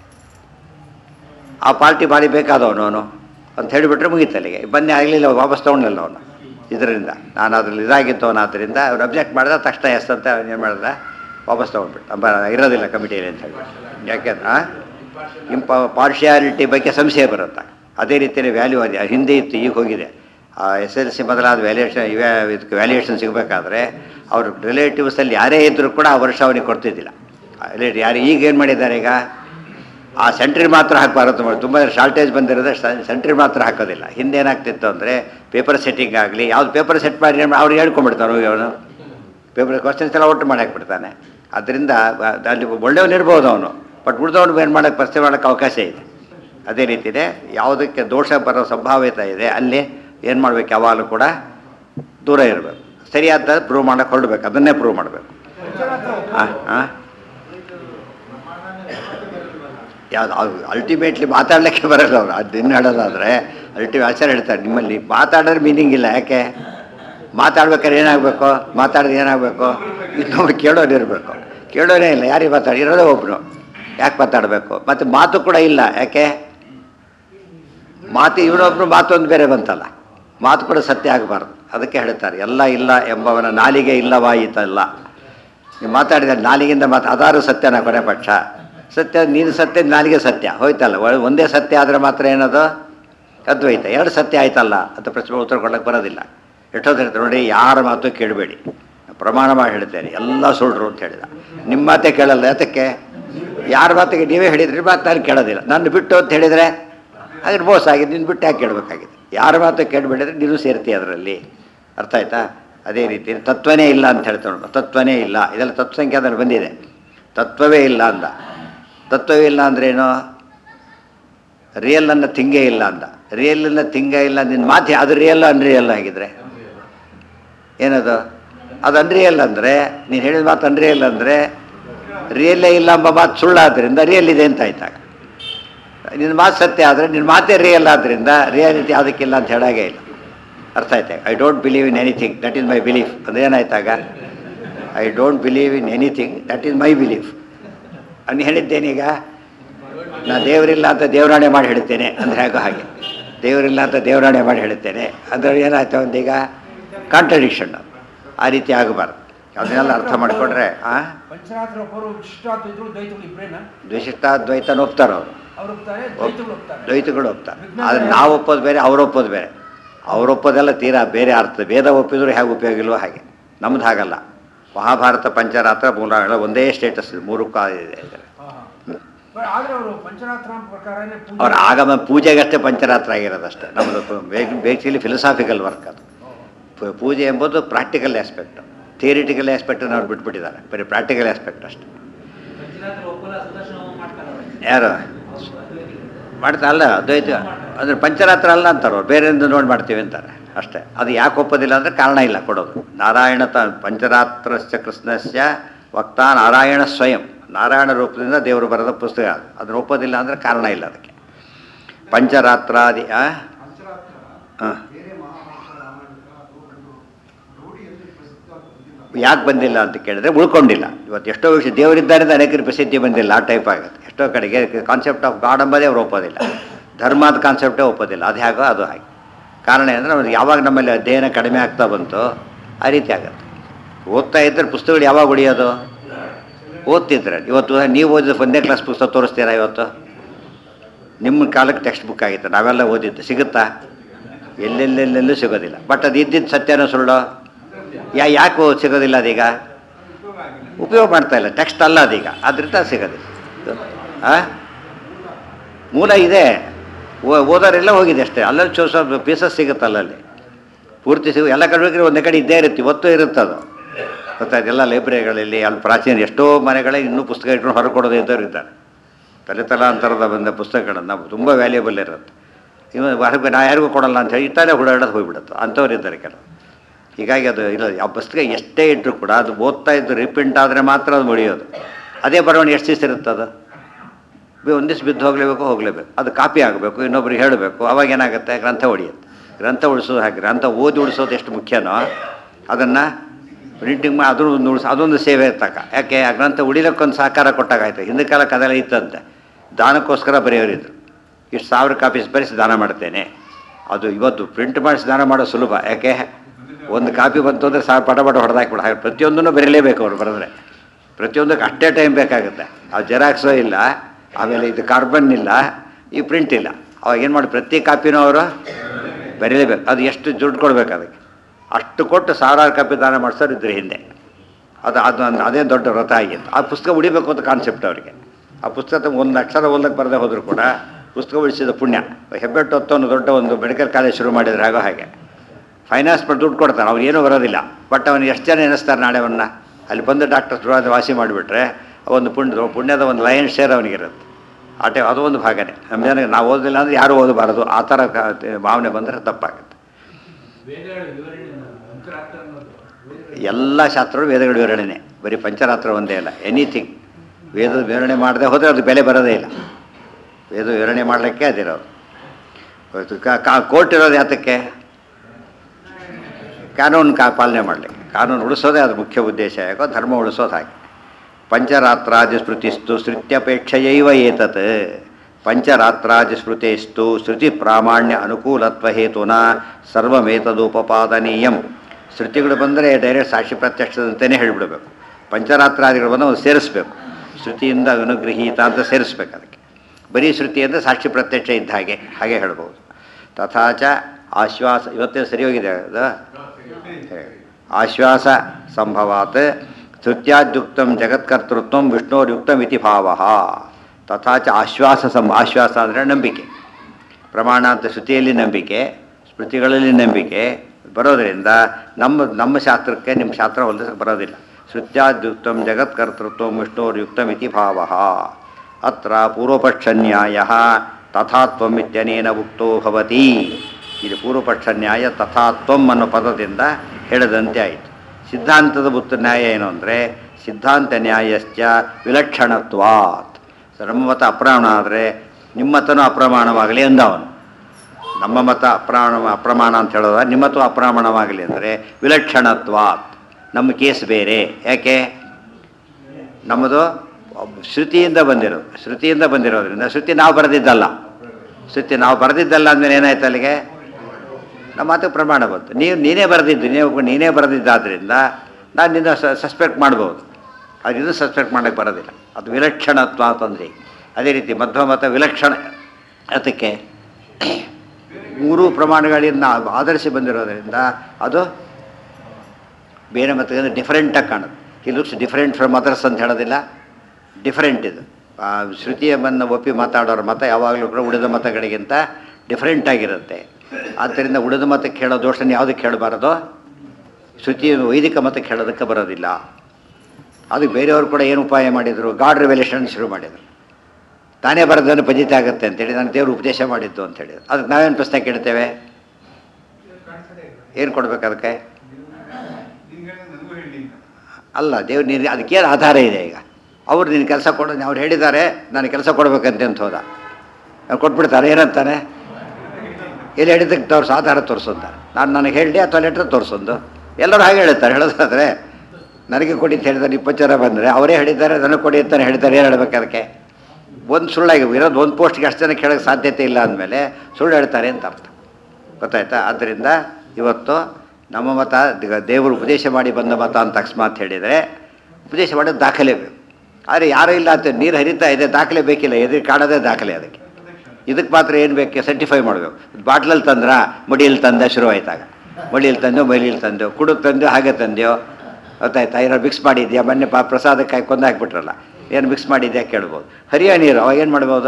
ಆ ಪಾರ್ಟಿ ಭಾರಿ ಬೇಕಾದವನು ಅವನು ಅಂತ ಹೇಳಿಬಿಟ್ರೆ ಮುಗೀತಲ್ಲಿಗೆ ಬನ್ನಿ ಆಗಲಿಲ್ಲ ವಾಪಸ್ ತೊಗೊಂಡಿಲ್ಲ ಅವನು ಇದರಿಂದ ನಾನು ಅದ್ರಲ್ಲಿ ಇದಾಗಿದ್ದವನು ಆದ್ದರಿಂದ ಅವ್ರು ಅಬ್ಜೆಕ್ಟ್ ಮಾಡಿದ ತಕ್ಷಣ ಎಸ್ ಅಂತ ಏನು ಮಾಡಿದ ವಾಪಸ್ ತೊಗೊಂಡ್ಬಿಟ್ಟು ಅಂಬ ಇರೋದಿಲ್ಲ ಕಮಿಟಿಯಲ್ಲಿ ಅಂತ ಹೇಳಿ ಯಾಕೆಂದ್ರೆ ಇಂಪ ಪಾರ್ಶಿಯಾಲಿಟಿ ಬಗ್ಗೆ ಸಂಶಯ ಬರುತ್ತೆ ಅದೇ ರೀತಿಯಲ್ಲಿ ವ್ಯಾಲ್ಯೂ ಅದೇ ಹಿಂದೆ ಇತ್ತು ಈಗ ಹೋಗಿದೆ ಎಸ್ ಎಲ್ ಸಿ ಮೊದಲಾದ ವ್ಯಾಲ್ಯೂಯೇಷನ್ ಇವೇ ಇದಕ್ಕೆ ವ್ಯಾಲ್ಯೂಯೇಷನ್ ಸಿಗಬೇಕಾದ್ರೆ ಅವ್ರ ರಿಲೇಟಿವ್ಸಲ್ಲಿ ಯಾರೇ ಇದ್ದರೂ ಕೂಡ ಆ ವರ್ಷ ಅವನಿಗೆ ಕೊಡ್ತಿದ್ದಿಲ್ಲ ರಿಲೇಟಿವ್ ಯಾರು ಈಗ ಏನು ಮಾಡಿದ್ದಾರೆ ಈಗ ಆ ಸೆಂಟ್ರಿ ಮಾತ್ರ ಹಾಕಬಾರದು ಮಾಡಿ ತುಂಬ ಶಾರ್ಟೇಜ್ ಬಂದಿರೋದ್ರೆ ಸೆಂಟ್ರಿ ಮಾತ್ರ ಹಾಕೋದಿಲ್ಲ ಹಿಂದೆ ಏನಾಗ್ತಿತ್ತು ಅಂದರೆ ಪೇಪರ್ ಸೆಟ್ಟಿಂಗ್ ಆಗಲಿ ಯಾವ್ದು ಪೇಪರ್ ಸೆಟ್ ಮಾಡಿ ಅವ್ರು ಹೇಳ್ಕೊಂಡ್ಬಿಡ್ತಾನೆ ಹೋಗಿ ಅವನು ಪೇಪರ್ ಕ್ವಶನ್ಸ್ ಎಲ್ಲ ಒಟ್ಟು ಮಾಡಿ ಹಾಕ್ಬಿಡ್ತಾನೆ ಅದರಿಂದ ಅಲ್ಲಿ ಒಳ್ಳೆಯವನು ಇರ್ಬೋದು ಅವನು ಬಟ್ ಉಳಿದವನು ಏನು ಮಾಡೋಕ್ಕೆ ಪರಿಚಯ ಮಾಡೋಕ್ಕೆ ಅವಕಾಶ ಇದೆ ಅದೇ ರೀತಿಯೇ ಯಾವುದಕ್ಕೆ ದೋಷ ಬರೋ ಸಂಭಾವ್ಯತೆ ಇದೆ ಅಲ್ಲಿ ಏನು ಮಾಡ್ಬೇಕು ಯಾವಾಗಲೂ ಕೂಡ ದೂರ ಇರಬೇಕು ಸರಿಯಾದ ಪ್ರೂವ್ ಮಾಡೋಕ್ಕೆ ಹೊರಡ್ಬೇಕು ಅದನ್ನೇ ಪ್ರೂವ್ ಮಾಡಬೇಕು ಹಾಂ ಹಾಂ ಯಾವ್ದು ಅಲ್ಟಿಮೇಟ್ಲಿ ಮಾತಾಡಲಿಕ್ಕೆ ಬರಲ್ಲ ಅವರು ಅದು ಇನ್ನು ಹೇಳೋದಾದರೆ ಅಲ್ಟಿ ಆಚಾರ ಹೇಳ್ತಾರೆ ನಿಮ್ಮಲ್ಲಿ ಮಾತಾಡೋದ್ರೆ ಮೀನಿಂಗ್ ಇಲ್ಲ ಯಾಕೆ ಮಾತಾಡ್ಬೇಕಾದ್ರೆ ಏನಾಗಬೇಕು ಮಾತಾಡಿದ್ರೆ ಏನಾಗಬೇಕು ಇನ್ನೊಬ್ಬ ಕೇಳೋರು ಇರಬೇಕು ಕೇಳೋನೇ ಇಲ್ಲ ಯಾರಿಗೆ ಮಾತಾಡಿ ಇರೋದೇ ಒಬ್ಬನು ಯಾಕೆ ಮಾತಾಡಬೇಕು ಮತ್ತು ಮಾತು ಕೂಡ ಇಲ್ಲ ಯಾಕೆ ಮಾತು ಇವನೊಬ್ಬರು ಮಾತು ಒಂದು ಬೇರೆ ಬಂತಲ್ಲ ಮಾತು ಕೂಡ ಸತ್ಯ ಆಗಬಾರ್ದು ಅದಕ್ಕೆ ಹೇಳ್ತಾರೆ ಎಲ್ಲ ಇಲ್ಲ ಎಂಬವನ ನಾಲಿಗೆ ಇಲ್ಲವಾಯಿತಲ್ಲ ನೀವು ಮಾತಾಡಿದ ನಾಲಿಗೆಯಿಂದ ಮಾತು ಅದಾರು ಸತ್ಯನ ಕೊನೆ ಪಕ್ಷ ಸತ್ಯ ನೀನು ಸತ್ಯ ನಾಲಿಗೆ ಸತ್ಯ ಹೋಯ್ತಲ್ಲ ಒ- ಒಂದೇ ಸತ್ಯ ಆದರೆ ಮಾತ್ರ ಏನದು ಅದ್ವೈತ ಎರಡು ಸತ್ಯ ಆಯ್ತಲ್ಲ ಅಂತ ಪ್ರಶ್ನೆ ಉತ್ತರ ಕೊಡಕ್ಕೆ ಬರೋದಿಲ್ಲ ಎಷ್ಟೊತ್ತು ಹೇಳ್ತಾರೆ ನೋಡಿ ಯಾರ ಮಾತು ಕೇಳಬೇಡಿ ಪ್ರಮಾಣ ಮಾಡಿ ಹೇಳ್ತೇನೆ ಎಲ್ಲ ಸುಳ್ಳು ಅಂತ ಹೇಳಿದ ನಿಮ್ಮ ಮಾತೇ ಕೇಳಲ್ಲ ಯಾತಕ್ಕೆ ಯಾರ ಮಾತಿಗೆ ನೀವೇ ಹೇಳಿದ್ರಿ ಮಾತು ನಾನು ಕೇಳೋದಿಲ್ಲ ನನ್ನ ಬಿಟ್ಟು ಅಂತ ಹೇಳಿದರೆ ಹಾಗೆ ಮೋಸ ಆಗಿದೆ ನಿನ್ನ ಬಿಟ್ಟು ಯಾಕೆ ಕೇಳಬೇಕಾಗಿದೆ ಯಾರ ಮಾತು ಕೇಳಬೇಡಿದ್ರೆ ನೀನು ಸೇರ್ತಿ ಅದರಲ್ಲಿ ಅರ್ಥ ಆಯ್ತಾ ಅದೇ ರೀತಿ ತತ್ವನೇ ಇಲ್ಲ ಅಂತ ಹೇಳ್ತಾ ನೋಡು ತತ್ವನೇ ಇಲ್ಲ ಇದೆಲ್ಲ ತತ್ವಸಂಖ್ಯಾದಲ್ಲಿ ಬಂದಿದೆ ತತ್ವವೇ ಇಲ್ಲ ಅಂದ ತತ್ವವೇ ಇಲ್ಲ ಅಂದ್ರೇನು ರಿಯಲ್ ಅನ್ನ ತಿಂಗೇ ಇಲ್ಲ ಅಂದ ರಿಯಲ್ ಅನ್ನ ತಿಂಗ ಇಲ್ಲ ನಿನ್ನ ಮಾತಿ ಅದು ರಿಯಲ್ ಅನ್ರಿಯಲ್ ಆಗಿದ್ರೆ ಏನದು ಅದು ಅನ್ರಿಯಲ್ ಅಂದರೆ ನೀನು ಹೇಳಿದ ಮಾತು ಅನ್ರಿಯಲ್ ಅಂದರೆ ರಿಯಲ್ಲೇ ಇಲ್ಲ ಎಂಬ ಮಾತು ಸುಳ್ಳಾದ್ರಿಂದ ರಿಯಲ್ ಇದೆ ಅಂತ ಆಯ್ತಾಗ ನಿನ್ನ ಮಾತು ಸತ್ಯ ಆದರೆ ನಿನ್ನ ಮಾತೇ ರಿಯಲ್ ಆದ್ದರಿಂದ ರಿಯಾಲಿಟಿ ಅದಕ್ಕಿಲ್ಲ ಅಂತ ಹೇಳಾಗೇ ಇಲ್ಲ ಅರ್ಥ ಆಯ್ತಾ I don't believe in anything that is my belief ಅಂದ್ರೆ ಏನಾಯ್ತಾಗ I don't believe in anything that is my belief ಅನ್ನು ಹೇಳಿದ್ದೇನೀಗ ನಾ ದೇವರಿಲ್ಲ ಅಂತ ದೇವರಾಣೆ ಮಾಡಿ ಹೇಳ್ತೇನೆ ಅಂದರೆ ಹೇಗೋ ಹಾಗೆ ದೇವರಿಲ್ಲ ಅಂತ ದೇವರಾಣೆ ಮಾಡಿ ಹೇಳ್ತೇನೆ ಅಂದರೆ ಏನಾಯ್ತು ಒಂದೀಗ ಕಾಂಟ್ರಡಿಕ್ಷನ್ ಆ ರೀತಿ ಆಗಬಾರ್ದು ಅದನ್ನೆಲ್ಲ ಅರ್ಥ ಮಾಡಿಕೊಂಡ್ರೆ ಆ ಪಂಚರಾತ್ರ ಒಬ್ಬರು ವಿಶಿಷ್ಟಾದ್ವೈತರು ದ್ವೈತಗಳು ಇಬ್ಬರೇನ ದ್ವೇಷಿಷ್ಟಾದ್ವೈತನ ಒಪ್ತಾರೆ ಅವರು ಅವ್ರು ಹೋಗ್ತಾರೆ ದ್ವೈತಗಳು ಹೋಗ್ತಾರೆ ದ್ವೈತಗಳು ಒಪ್ತಾರೆ ಆದರೆ ನಾವು ಒಪ್ಪೋದು ಬೇರೆ ಅವ್ರು ಒಪ್ಪೋದು ಬೇರೆ ಅವ್ರು ಒಪ್ಪೋದೆಲ್ಲ ತೀರಾ ಬೇರೆ ಅರ್ಥ ವೇದ ಒಪ್ಪಿದ್ರು ಹೇಗೆ ಉಪಯೋಗ ಇಲ್ವೋ ಹಾಗೆ ನಮ್ದು ಹಾಗಲ್ಲ ಮಹಾಭಾರತ ಪಂಚರಾತ್ರ ಮೂಲ ಒಂದೇ ಸ್ಟೇಟಸ್ ಮೂರು ಕಾ ಇದೆ ಹಾ, ಹಾ. ಬಟ್ ಆದ್ರೆ ಅವರು ಪಂಚರಾತ್ರ ಪ್ರಕಾರನೇ ಪೂಜೆ ಅವ್ರ ಆಗಮ ಪೂಜೆಗಷ್ಟೇ ಪಂಚರಾತ್ರ ಆಗಿರೋದಷ್ಟೇ ನಮ್ಮದು ಬೇಸಿಕಲಿ ಫಿಲಸಾಫಿಕಲ್ ವರ್ಕ್ ಅದು ಪೂ- ಪೂಜೆ ಎಂಬುದು ಪ್ರಾಕ್ಟಿಕಲ್ ಆಸ್ಪೆಕ್ಟ್ ಥಿಯರಿಟಿಕಲ್ ಆಸ್ಪೆಕ್ಟ್ ಅವ್ರು ಬಿಟ್ಬಿಟ್ಟಿದ್ದಾರೆ ಬರೀ ಪ್ರಾಕ್ಟಿಕಲ್ ಆಸ್ಪೆಕ್ಟ್ ಅಷ್ಟೇ ಯಾರು ಮಾಡ್ತಾ ಅಲ್ಲ ಅದ್ವೈತ ಅಂದರೆ ಪಂಚರಾತ್ರ ಅಲ್ಲ ಅಂತಾರೆ ಅವ್ರು ಬೇರೆಯಿಂದ ನೋಡಿ ಮಾಡ್ತೀವಿ ಅಂತಾರೆ ಅಷ್ಟೇ ಅದು ಯಾಕೆ ಒಪ್ಪೋದಿಲ್ಲ ಅಂದರೆ ಕಾರಣ ಇಲ್ಲ ಕೊಡೋದು ನಾರಾಯಣ ತ ಪಂಚರಾತ್ರಸ್ಯ ಕೃಷ್ಣಸ್ಯ ವಕ್ತ ನಾರಾಯಣ ಸ್ವಯಂ ನಾರಾಯಣ ರೂಪದಿಂದ ದೇವರು ಬರೆದ ಪುಸ್ತಕ ಅದು ಅದನ್ನು ಒಪ್ಪೋದಿಲ್ಲ ಅಂದರೆ ಕಾರಣ ಇಲ್ಲ ಅದಕ್ಕೆ ಪಂಚರಾತ್ರಾದಿ ಆ? ಹಾಂ ಯಾಕೆ ಬಂದಿಲ್ಲ ಅಂತ ಕೇಳಿದ್ರೆ ಉಳ್ಕೊಂಡಿಲ್ಲ ಇವತ್ತು ಎಷ್ಟೋ ವಿಷಯ ದೇವರಿದ್ದಾರೆ ಅಂತ ಅನೇಕರು ಪ್ರಸಿದ್ಧಿ ಬಂದಿಲ್ಲ ಆ ಟೈಪ್ ಆಗುತ್ತೆ ಎಷ್ಟೋ ಕಡೆಗೆ ಕಾನ್ಸೆಪ್ಟ್ ಆಫ್ ಗಾಡ್ ಎಂಬುದೇ ಅವ್ರು ಒಪ್ಪೋದಿಲ್ಲ ಧರ್ಮದ ಕಾನ್ಸೆಪ್ಟೇ ಒಪ್ಪೋದಿಲ್ಲ ಅದು ಹೇಗೋ ಅದು ಹಾಗೆ ಕಾರಣ ಅಂದರೆ ಅವ್ರು ಯಾವಾಗ ನಮ್ಮಲ್ಲಿ ಅಧ್ಯಯನ ಕಡಿಮೆ ಆಗ್ತಾ ಬಂತು ಆ ರೀತಿ ಆಗುತ್ತೆ ಓದ್ತಾ ಇದ್ದರೆ ಪುಸ್ತಕಗಳು ಯಾವಾಗ ಉಳಿಯೋದು ಓದ್ತಿದ್ರೆ ಇವತ್ತು ನೀವು ಓದಿದ ಒಂದೇ ಕ್ಲಾಸ್ ಪುಸ್ತಕ ತೋರಿಸ್ತೀರಾ ಇವತ್ತು ನಿಮ್ಮ ಕಾಲಕ್ಕೆ ಟೆಕ್ಸ್ಟ್ ಬುಕ್ ಆಗಿತ್ತು ನಾವೆಲ್ಲ ಓದಿದ್ದು ಸಿಗುತ್ತಾ ಎಲ್ಲೆಲ್ಲೆಲ್ಲೆಲ್ಲೂ ಸಿಗೋದಿಲ್ಲ ಬಟ್ ಅದು ಇದ್ದಿದ್ದು ಸತ್ಯನೋ ಸುಳ್ಳು ಯಾ ಯಾಕೆ ಓ- ಸಿಗೋದಿಲ್ಲ ಅದೀಗ ಉಪಯೋಗ ಮಾಡ್ತಾ ಇಲ್ಲ ಟೆಕ್ಸ್ಟ್ ಅಲ್ಲ ಅದೀಗ ಅದರಿಂದ ಸಿಗೋದಿಲ್ಲ ಆ ಮೂಲ ಇದೆ ಓ- ಓದೋರೆಲ್ಲ ಹೋಗಿದೆ ಅಷ್ಟೇ ಅಲ್ಲಲ್ಲಿ ಚೋ ಸ್ವಲ್ಪ ಪೀಸಸ್ ಸಿಗುತ್ತಲ್ಲ ಅಲ್ಲಿ ಪೂರ್ತಿ ಸಿಗು ಎಲ್ಲ ಕಡೆ ಒಂದೇ ಕಡೆ ಇದ್ದೇ ಇರುತ್ತೆ ಇವತ್ತು ಇರುತ್ತೆ ಅದು ಗೊತ್ತಾಯ್ತು ಎಲ್ಲ ಲೈಬ್ರರಿಗಳಲ್ಲಿ ಅಲ್ಲಿ ಪ್ರಾಚೀನ ಎಷ್ಟೋ ಮನೆಗಳಲ್ಲಿ ಇನ್ನೂ ಪುಸ್ತಕ ಇಟ್ಕೊಂಡು ಹೊರಗೆ ಕೊಡೋದು ಇದ್ದವ್ರು ಇದ್ದಾರೆ ತಲೆ ತಲಾಂತರದ ಬಂದ ಪುಸ್ತಕಗಳನ್ನು ತುಂಬ ವ್ಯಾಲ್ಯೂಬಲ್ ಇರುತ್ತೆ ಇವ ಹೊರಗೆ ನಾ ಯಾರಿಗೂ ಕೊಡಲ್ಲ ಅಂತ ಹೇಳಿ ಇಟ್ಟಾಲೆ ಹುಡಾಡೋದು ಹೋಗ್ಬಿಡುತ್ತೆ ಅಂಥವ್ರು ಇದ್ದಾರೆ ಕೆಲವು ಹೀಗಾಗಿ ಅದು ಇಲ್ಲ ಆ ಪುಸ್ತಕ ಎಷ್ಟೇ ಇಟ್ಟರು ಕೂಡ ಅದು ಓದ್ತಾ ಇದ್ದು ರಿಪ್ರಿಂಟ್ ಆದರೆ ಮಾತ್ರ ಅದು ಮುಡಿಯೋದು ಅದೇ ಬರವಣಿಗೆ ಎಷ್ಟು ದಿವಸ ಇರುತ್ತೆ ಅದು ಬಿ- ಒಂದಿವ್ಸ ಬಿದ್ದು ಹೋಗಲೇಬೇಕು ಹೋಗಲೇಬೇಕು ಅದು ಕಾಪಿ ಆಗಬೇಕು ಇನ್ನೊಬ್ರಿಗೆ ಹೇಳಬೇಕು ಅವಾಗ ಏನಾಗುತ್ತೆ ಗ್ರಂಥ ಹೊಡಿಯುತ್ತೆ ಗ್ರಂಥ ಉಳಿಸೋದು ಹಾಗೆ ಗ್ರಂಥ ಓದಿ ಉಳಿಸೋದು ಎಷ್ಟು ಮುಖ್ಯನೋ ಅದನ್ನು ಪ್ರಿಂಟಿಂಗ್ ಮಾಡಿ ಅದನ್ನು ಒಂದು ಉಳಿಸ ಅದೊಂದು ಸೇವೆ ತಕ ಯಾಕೆ ಆ ಗ್ರಂಥ ಉಳಿಲಕ್ಕೊಂದು ಸಹಕಾರ ಕೊಟ್ಟಾಗಾಯ್ತು ಹಿಂದಿನ ಕಾಲಕ್ಕೆ ಅದೆಲ್ಲ ಇತ್ತಂತೆ ದಾನಕ್ಕೋಸ್ಕರ ಬರೆಯೋರಿದ್ರು ಇಷ್ಟು ಸಾವಿರ ಕಾಪೀಸ್ ಬರೆಸಿ ದಾನ ಮಾಡ್ತೇನೆ ಅದು ಇವತ್ತು ಪ್ರಿಂಟ್ ಮಾಡಿಸಿ ದಾನ ಮಾಡೋದು ಸುಲಭ ಯಾಕೆ ಒಂದು ಕಾಪಿ ಬಂತು ಅಂದರೆ ಸಾವಿರ ಪಟ ಪಟ ಹೊಡೆದಾಕ್ಬಿಡ ಹಾಗೆ ಪ್ರತಿಯೊಂದನ್ನು ಬರೀಲೇಬೇಕು ಅವ್ರು ಬರೆದ್ರೆ ಪ್ರತಿಯೊಂದಕ್ಕೆ ಅಷ್ಟೇ ಟೈಮ್ ಬೇಕಾಗುತ್ತೆ ಆ ಜೆರಾಕ್ಸೋ ಇಲ್ಲ ಆಮೇಲೆ ಇದು ಕಾರ್ಬನ್ ಇಲ್ಲ ಈ ಪ್ರಿಂಟ್ ಇಲ್ಲ ಅವಾಗ ಏನು ಮಾಡಿ ಪ್ರತಿ ಕಾಪಿನೂ ಅವರು ಬರೀಲೇಬೇಕು ಅದು ಎಷ್ಟು ದುಡ್ಡು ಕೊಡ್ಬೇಕು ಅದಕ್ಕೆ ಅಷ್ಟು ಕೊಟ್ಟು ಸಾವಿರಾರು ಕಾಪಿ ದಾನ ಮಾಡಿಸೋರು ಇದ್ರು ಹಿಂದೆ ಅದು ಅದು ಒಂದು ಅದೇ ದೊಡ್ಡ ವ್ರತ ಆಗಿತ್ತು ಆ ಪುಸ್ತಕ ಉಳಿಬೇಕು ಅಂತ ಕಾನ್ಸೆಪ್ಟ್ ಅವರಿಗೆ ಆ ಪುಸ್ತಕ ಒಂದು ಅಕ್ಷರ ಓದಕ್ಕೆ ಬರದೆ ಹೋದರೂ ಕೂಡ ಪುಸ್ತಕ ಉಳಿಸಿದ ಪುಣ್ಯ ಹೆಬ್ಬೆಟ್ಟು ಹೊತ್ತವನು ದೊಡ್ಡ ಒಂದು ಮೆಡಿಕಲ್ ಕಾಲೇಜ್ ಶುರು ಮಾಡಿದ್ರೆ ಆಗೋ ಹಾಗೆ ಫೈನಾನ್ಸ್ ಮಾಡಿ ದುಡ್ಡು ಕೊಡ್ತಾನೆ ಅವ್ನು ಏನೂ ಬರೋದಿಲ್ಲ ಬಟ್ ಅವನು ಎಷ್ಟು ಜನ ಎನಿಸ್ತಾರೆ ನಾಳೆವನ್ನ ಅಲ್ಲಿ ಬಂದು ಡಾಕ್ಟರ್ ಶುರುವಾದ ವಾಸಿ ಮಾಡಿಬಿಟ್ರೆ ಒಂದು ಪುಣ್ಯದ ಪುಣ್ಯದ ಒಂದು ಲಯನ್ ಶೇರ್ ಅವನಿಗಿರುತ್ತೆ ಆಟೆ ಅದು ಒಂದು ಭಾಗನೇ ನಮ್ಮ ಜನ ನಾವು ಓದಿಲ್ಲ ಅಂದರೆ ಯಾರೂ ಓದಬಾರದು ಆ ಥರ ಕ- ಭಾವನೆ ಬಂದರೆ ತಪ್ಪಾಗುತ್ತೆ ಎಲ್ಲ ಶಾಸ್ತ್ರಗಳು ವೇದಗಳ ವಿವರಣೆನೇ ಬರೀ ಪಂಚರಾತ್ರ ಒಂದೇ ಅಲ್ಲ ಎನಿಥಿಂಗ್ ವೇದದ ವಿವರಣೆ ಮಾಡದೆ ಹೋದರೆ ಅದು ಬೆಲೆ ಬರೋದೇ ಇಲ್ಲ ವೇದ ವಿವರಣೆ ಮಾಡಲಿಕ್ಕೆ ಅದಿರೋದು ಇವತ್ತು ಕಾ- ಕಾ ಕೋರ್ಟ್ ಇರೋದು ಯಾತಕ್ಕೆ ಕಾನೂನು ಕಾ ಪಾಲನೆ ಮಾಡಲಿಕ್ಕೆ ಕಾನೂನು ಉಳಿಸೋದೇ ಅದು ಮುಖ್ಯ ಉದ್ದೇಶ ಯಾಕೋ ಧರ್ಮ ಉಳಿಸೋದು ಹಾಗೆ ಪಂಚರಾತ್ರಾದಿ ಸ್ಮೃತಿಸ್ತು ಶ್ರುತ್ಯಪೇಕ್ಷೆಯೈವ ಏತತ್ ಪಂಚರಾತ್ರಾದಿ ಸ್ಮೃತಿಸ್ತು ಶ್ರುತಿ ಪ್ರಾಮಾಣ್ಯ ಅನುಕೂಲತ್ವ ಹೇತುನ ಸರ್ವಮೇತದುಪಪಾದನೀಯಂ ಶ್ರುತಿಗಳು ಬಂದರೆ ಡೈರೆಕ್ಟ್ ಸಾಕ್ಷಿ ಪ್ರತ್ಯಕ್ಷದಂತೆಯೇ ಹೇಳಿಬಿಡಬೇಕು ಪಂಚರಾತ್ರಾದಿಗಳು ಬಂದು ಅವ್ನು ಸೇರಿಸ್ಬೇಕು ಶ್ರುತಿಯಿಂದ ಅನುಗೃಹೀತ ಅಂತ ಸೇರಿಸ್ಬೇಕು ಅದಕ್ಕೆ ಬರೀ ಶ್ರುತಿ ಅಂದರೆ ಸಾಕ್ಷಿ ಪ್ರತ್ಯಕ್ಷ ಇದ್ದ ಹಾಗೆ ಹಾಗೆ ಹೇಳ್ಬೋದು ತಥಾಚ ಆಶ್ವಾಸ ಇವತ್ತೇ ಸರಿ ಹೋಗಿದೆ ಅದು ಆಶ್ವಾಸ ಸಂಭವಾತ್ ಶ್ರುತ್ಯಾದ್ಯುಕ್ತಂ ಜಗತ್ಕರ್ತೃತ್ವ ವಿಷ್ಣೋರ್ಯುಕ್ತಂ ಇತಿ ಭಾವ ತಥಾಚ ಆಶ್ವಾಸ ಸಂ ಆಶ್ವಾಸ ಅಂದರೆ ನಂಬಿಕೆ ಪ್ರಮಾಣ ಅಂತ ಶ್ರುತಿಯಲ್ಲಿ ನಂಬಿಕೆ ಸ್ಮೃತಿಗಳಲ್ಲಿ ನಂಬಿಕೆ ಬರೋದರಿಂದ ನಮ್ಮ ನಮ್ಮ ಶಾಸ್ತ್ರಕ್ಕೆ ನಿಮ್ಮ ಶಾಸ್ತ್ರ ಹೊಲಿಸಕ್ಕೆ ಬರೋದಿಲ್ಲ ಶ್ರುತ್ಯಾದ್ಯುಕ್ತಂ ಜಗತ್ಕರ್ತೃತ್ವ ವಿಷ್ಣೋರ್ಯುಕ್ತಂ ಇತಿ ಭಾವ ಅತ್ರ ಪೂರ್ವಪಕ್ಷ ನ್ಯಾಯ ತಥಾತ್ವಂ ಇತ್ಯನೇನ ಉಕ್ತೋ ಭವತಿ ಇದು ಪೂರ್ವಪಕ್ಷ ನ್ಯಾಯ ತಥಾತ್ವಂ ಅನ್ನೋ ಪದದಿಂದ ಹೇಳದಂತೆ ಆಯಿತು ಸಿದ್ಧಾಂತದ ಬುತ್ತ ನ್ಯಾಯ ಏನು ಅಂದರೆ ಸಿದ್ಧಾಂತ ನ್ಯಾಯಶ್ಚ ವಿಲಕ್ಷಣತ್ವಾತ್ ಸೊ ನಮ್ಮ ಮತ ಅಪ್ರಾಣ ಆದರೆ ನಿಮ್ಮ ಮತನೂ ಅಪ್ರಮಾಣವಾಗಲಿ ಅಂದವನು ನಮ್ಮ ಮತ ಅಪ್ರಾಣ ಅಪ್ರಮಾಣ ಅಂತ ಹೇಳೋದ ನಿಮ್ಮ ಮತ ಅಪ್ರಮಾಣವಾಗಲಿ ಅಂದರೆ ವಿಲಕ್ಷಣತ್ವಾತ್ ನಮ್ಮ ಕೇಸ್ ಬೇರೆ ಯಾಕೆ ನಮ್ಮದು ಶ್ರುತಿಯಿಂದ ಬಂದಿರೋದು ಶ್ರುತಿಯಿಂದ ಬಂದಿರೋದ್ರಿಂದ ಶ್ರುತಿ ನಾವು ಬರೆದಿದ್ದಲ್ಲ ಶ್ರುತಿ ನಾವು ಬರೆದಿದ್ದಲ್ಲ ಅಂದಮೇಲೆ ಏನಾಯ್ತು ಅಲ್ಲಿಗೆ ನಮ್ಮ ಮಾತು ಪ್ರಮಾಣ ಬಂತು ನೀವು ನೀನೇ ಬರೆದಿದ್ದು ನೀವು ನೀನೇ ಬರೆದಿದ್ದಾದ್ರಿಂದ ನಾನು ನಿನ್ನ ಸಸ್ಪೆಕ್ಟ್ ಮಾಡ್ಬೋದು ಅದರಿಂದ ಸಸ್ಪೆಕ್ಟ್ ಮಾಡೋಕ್ಕೆ ಬರೋದಿಲ್ಲ ಅದು ವಿಲಕ್ಷಣತ್ವ ಅಂತಂದ್ರೆ ಅದೇ ರೀತಿ ಮಧ್ವ ಮತ ವಿಲಕ್ಷಣ ಅದಕ್ಕೆ ಮೂರೂ ಪ್ರಮಾಣಗಳಿಂದ ಆಧರಿಸಿ ಬಂದಿರೋದ್ರಿಂದ ಅದು ಬೇರೆ ಮತದಿಂದ ಡಿಫರೆಂಟಾಗಿ ಕಾಣುತ್ತೆ ಈ ಲುಕ್ಸ್ ಡಿಫರೆಂಟ್ ಫ್ರಮ್ ಅದರ್ಸ್ ಅಂತ ಹೇಳೋದಿಲ್ಲ ಡಿಫರೆಂಟ್ ಇದು ಆ ಶ್ರುತಿಯನ್ನು ಒಪ್ಪಿ ಮಾತಾಡೋರ ಮತ ಯಾವಾಗಲೂ ಕೂಡ ಉಳಿದ ಮತಗಳಿಗಿಂತ ಡಿಫರೆಂಟ್ ಆಗಿರುತ್ತೆ ಆದ್ದರಿಂದ ಉಳಿದ ಮತಕ್ಕೆ ಹೇಳೋ ದೋಷನ ಯಾವುದಕ್ಕೆ ಹೇಳಬಾರದು ಶ್ರುತಿ ವೈದಿಕ ಮತಕ್ಕೆ ಹೇಳೋದಕ್ಕೆ ಬರೋದಿಲ್ಲ ಅದಕ್ಕೆ ಬೇರೆಯವರು ಕೂಡ ಏನು ಉಪಾಯ ಮಾಡಿದರು ಗಾಡ್ ರಿವೆಲೇಷನ್ ಶುರು ಮಾಡಿದರು ತಾನೇ ಬರೋದನ್ನು ಪಜಿತ ಆಗುತ್ತೆ ಅಂತೇಳಿ ನಾನು ದೇವರು ಉಪದೇಶ ಮಾಡಿದ್ದು ಅಂತ ಹೇಳಿದ್ರು ಅದಕ್ಕೆ ನಾವೇನು ಪ್ರಶ್ನೆ ಕೇಳ್ತೇವೆ ಏನು ಕೊಡ್ಬೇಕು ಅದಕ್ಕೆ ಅಲ್ಲ ದೇವ್ರು ನೀನು ಅದಕ್ಕೇನು ಆಧಾರ ಇದೆ ಈಗ ಅವ್ರು ನಿನ್ನ ಕೆಲಸ ಕೊಡೋ ಅವ್ರು ಹೇಳಿದ್ದಾರೆ ನನಗೆ ಕೆಲಸ ಕೊಡ್ಬೇಕಂತೆ ಅಂತ ಹೋದ ಅವ್ರು ಕೊಟ್ಬಿಡ್ತಾರೆ ಏನಂತಾನೆ ಎಲ್ಲಿ ಹೇಳಿದ್ದಕ್ಕೆ ತೋರಿಸು ಆಧಾರ ತೋರಿಸಂತಾರೆ ನಾನು ನನಗೆ ಹೇಳಿ ಅಥವಾ ಲೆಟ್ರ್ ತೋರಿಸೊಂದು ಎಲ್ಲರೂ ಹಾಗೆ ಹೇಳ್ತಾರೆ ಹೇಳೋದಾದ್ರೆ ನನಗೆ ಕೊಡಿ ಅಂತ ಹೇಳಿದ್ದಾರೆ ಇಪ್ಪತ್ತು ಜನ ಬಂದರೆ ಅವರೇ ಹೇಳಿದ್ದಾರೆ ನನಗೆ ಕೊಡಿ ಅಂತಾನೆ ಹೇಳ್ತಾರೆ ಏನು ಹೇಳ್ಬೇಕು ಅದಕ್ಕೆ ಒಂದು ಸುಳ್ಳಾಗಿ ಇರೋದು ಒಂದು ಪೋಸ್ಟ್ಗೆ ಅಷ್ಟು ಜನ ಕೇಳೋಕ್ಕೆ ಸಾಧ್ಯತೆ ಇಲ್ಲ ಅಂದಮೇಲೆ ಸುಳ್ಳು ಹೇಳ್ತಾರೆ ಅಂತ ಅರ್ಥ ಗೊತ್ತಾಯ್ತಾ ಆದ್ದರಿಂದ ಇವತ್ತು ನಮ್ಮ ಮತ ದ- ದೇವರು ಉಪದೇಶ ಮಾಡಿ ಬಂದ ಮತ ಅಂತ ಅಕಸ್ಮಾತ್ ಹೇಳಿದರೆ ಉಪದೇಶ ಮಾಡೋದು ದಾಖಲೆ ಬೇಕು ಆದರೆ ಯಾರೂ ಇಲ್ಲ ಅಂತ ನೀರು ಹರಿತಾ ಇದೆ ದಾಖಲೆ ಬೇಕಿಲ್ಲ ಎದುರು ಕಾಣೋದೇ ದಾಖಲೆ ಅದಕ್ಕೆ ಇದಕ್ಕೆ ಮಾತ್ರ ಏನು ಬೇಕು ಸರ್ಟಿಫೈ ಮಾಡಬೇಕು ಬಾಟ್ಲಲ್ಲಿ ತಂದ್ರ ಮಡಿಯಲ್ಲಿ ತಂದ ಶುರು ಆಯ್ತಾಗ ಮಡಿಯಲ್ಲಿ ತಂದು ಮೈಲಿಯಲ್ಲಿ ತಂದು ಕುಡುಕ್ ತಂದು ಹಾಗೆ ತಂದೆಯೋ ಗೊತ್ತಾಯ್ತಾ ಏನೋ ಮಿಕ್ಸ್ ಮಾಡಿದ್ಯಾ ಮೊನ್ನೆ ಪಾ ಪ್ರಸಾದಕ್ಕೆ ಕೊಂದು ಹಾಕ್ಬಿಟ್ರಲ್ಲ ಏನು ಮಿಕ್ಸ್ ಮಾಡಿದ್ಯಾ ಕೇಳ್ಬೋದು ಹರಿಯೋ ನೀರು ಅವಾಗ ಏನು ಮಾಡ್ಬೋದು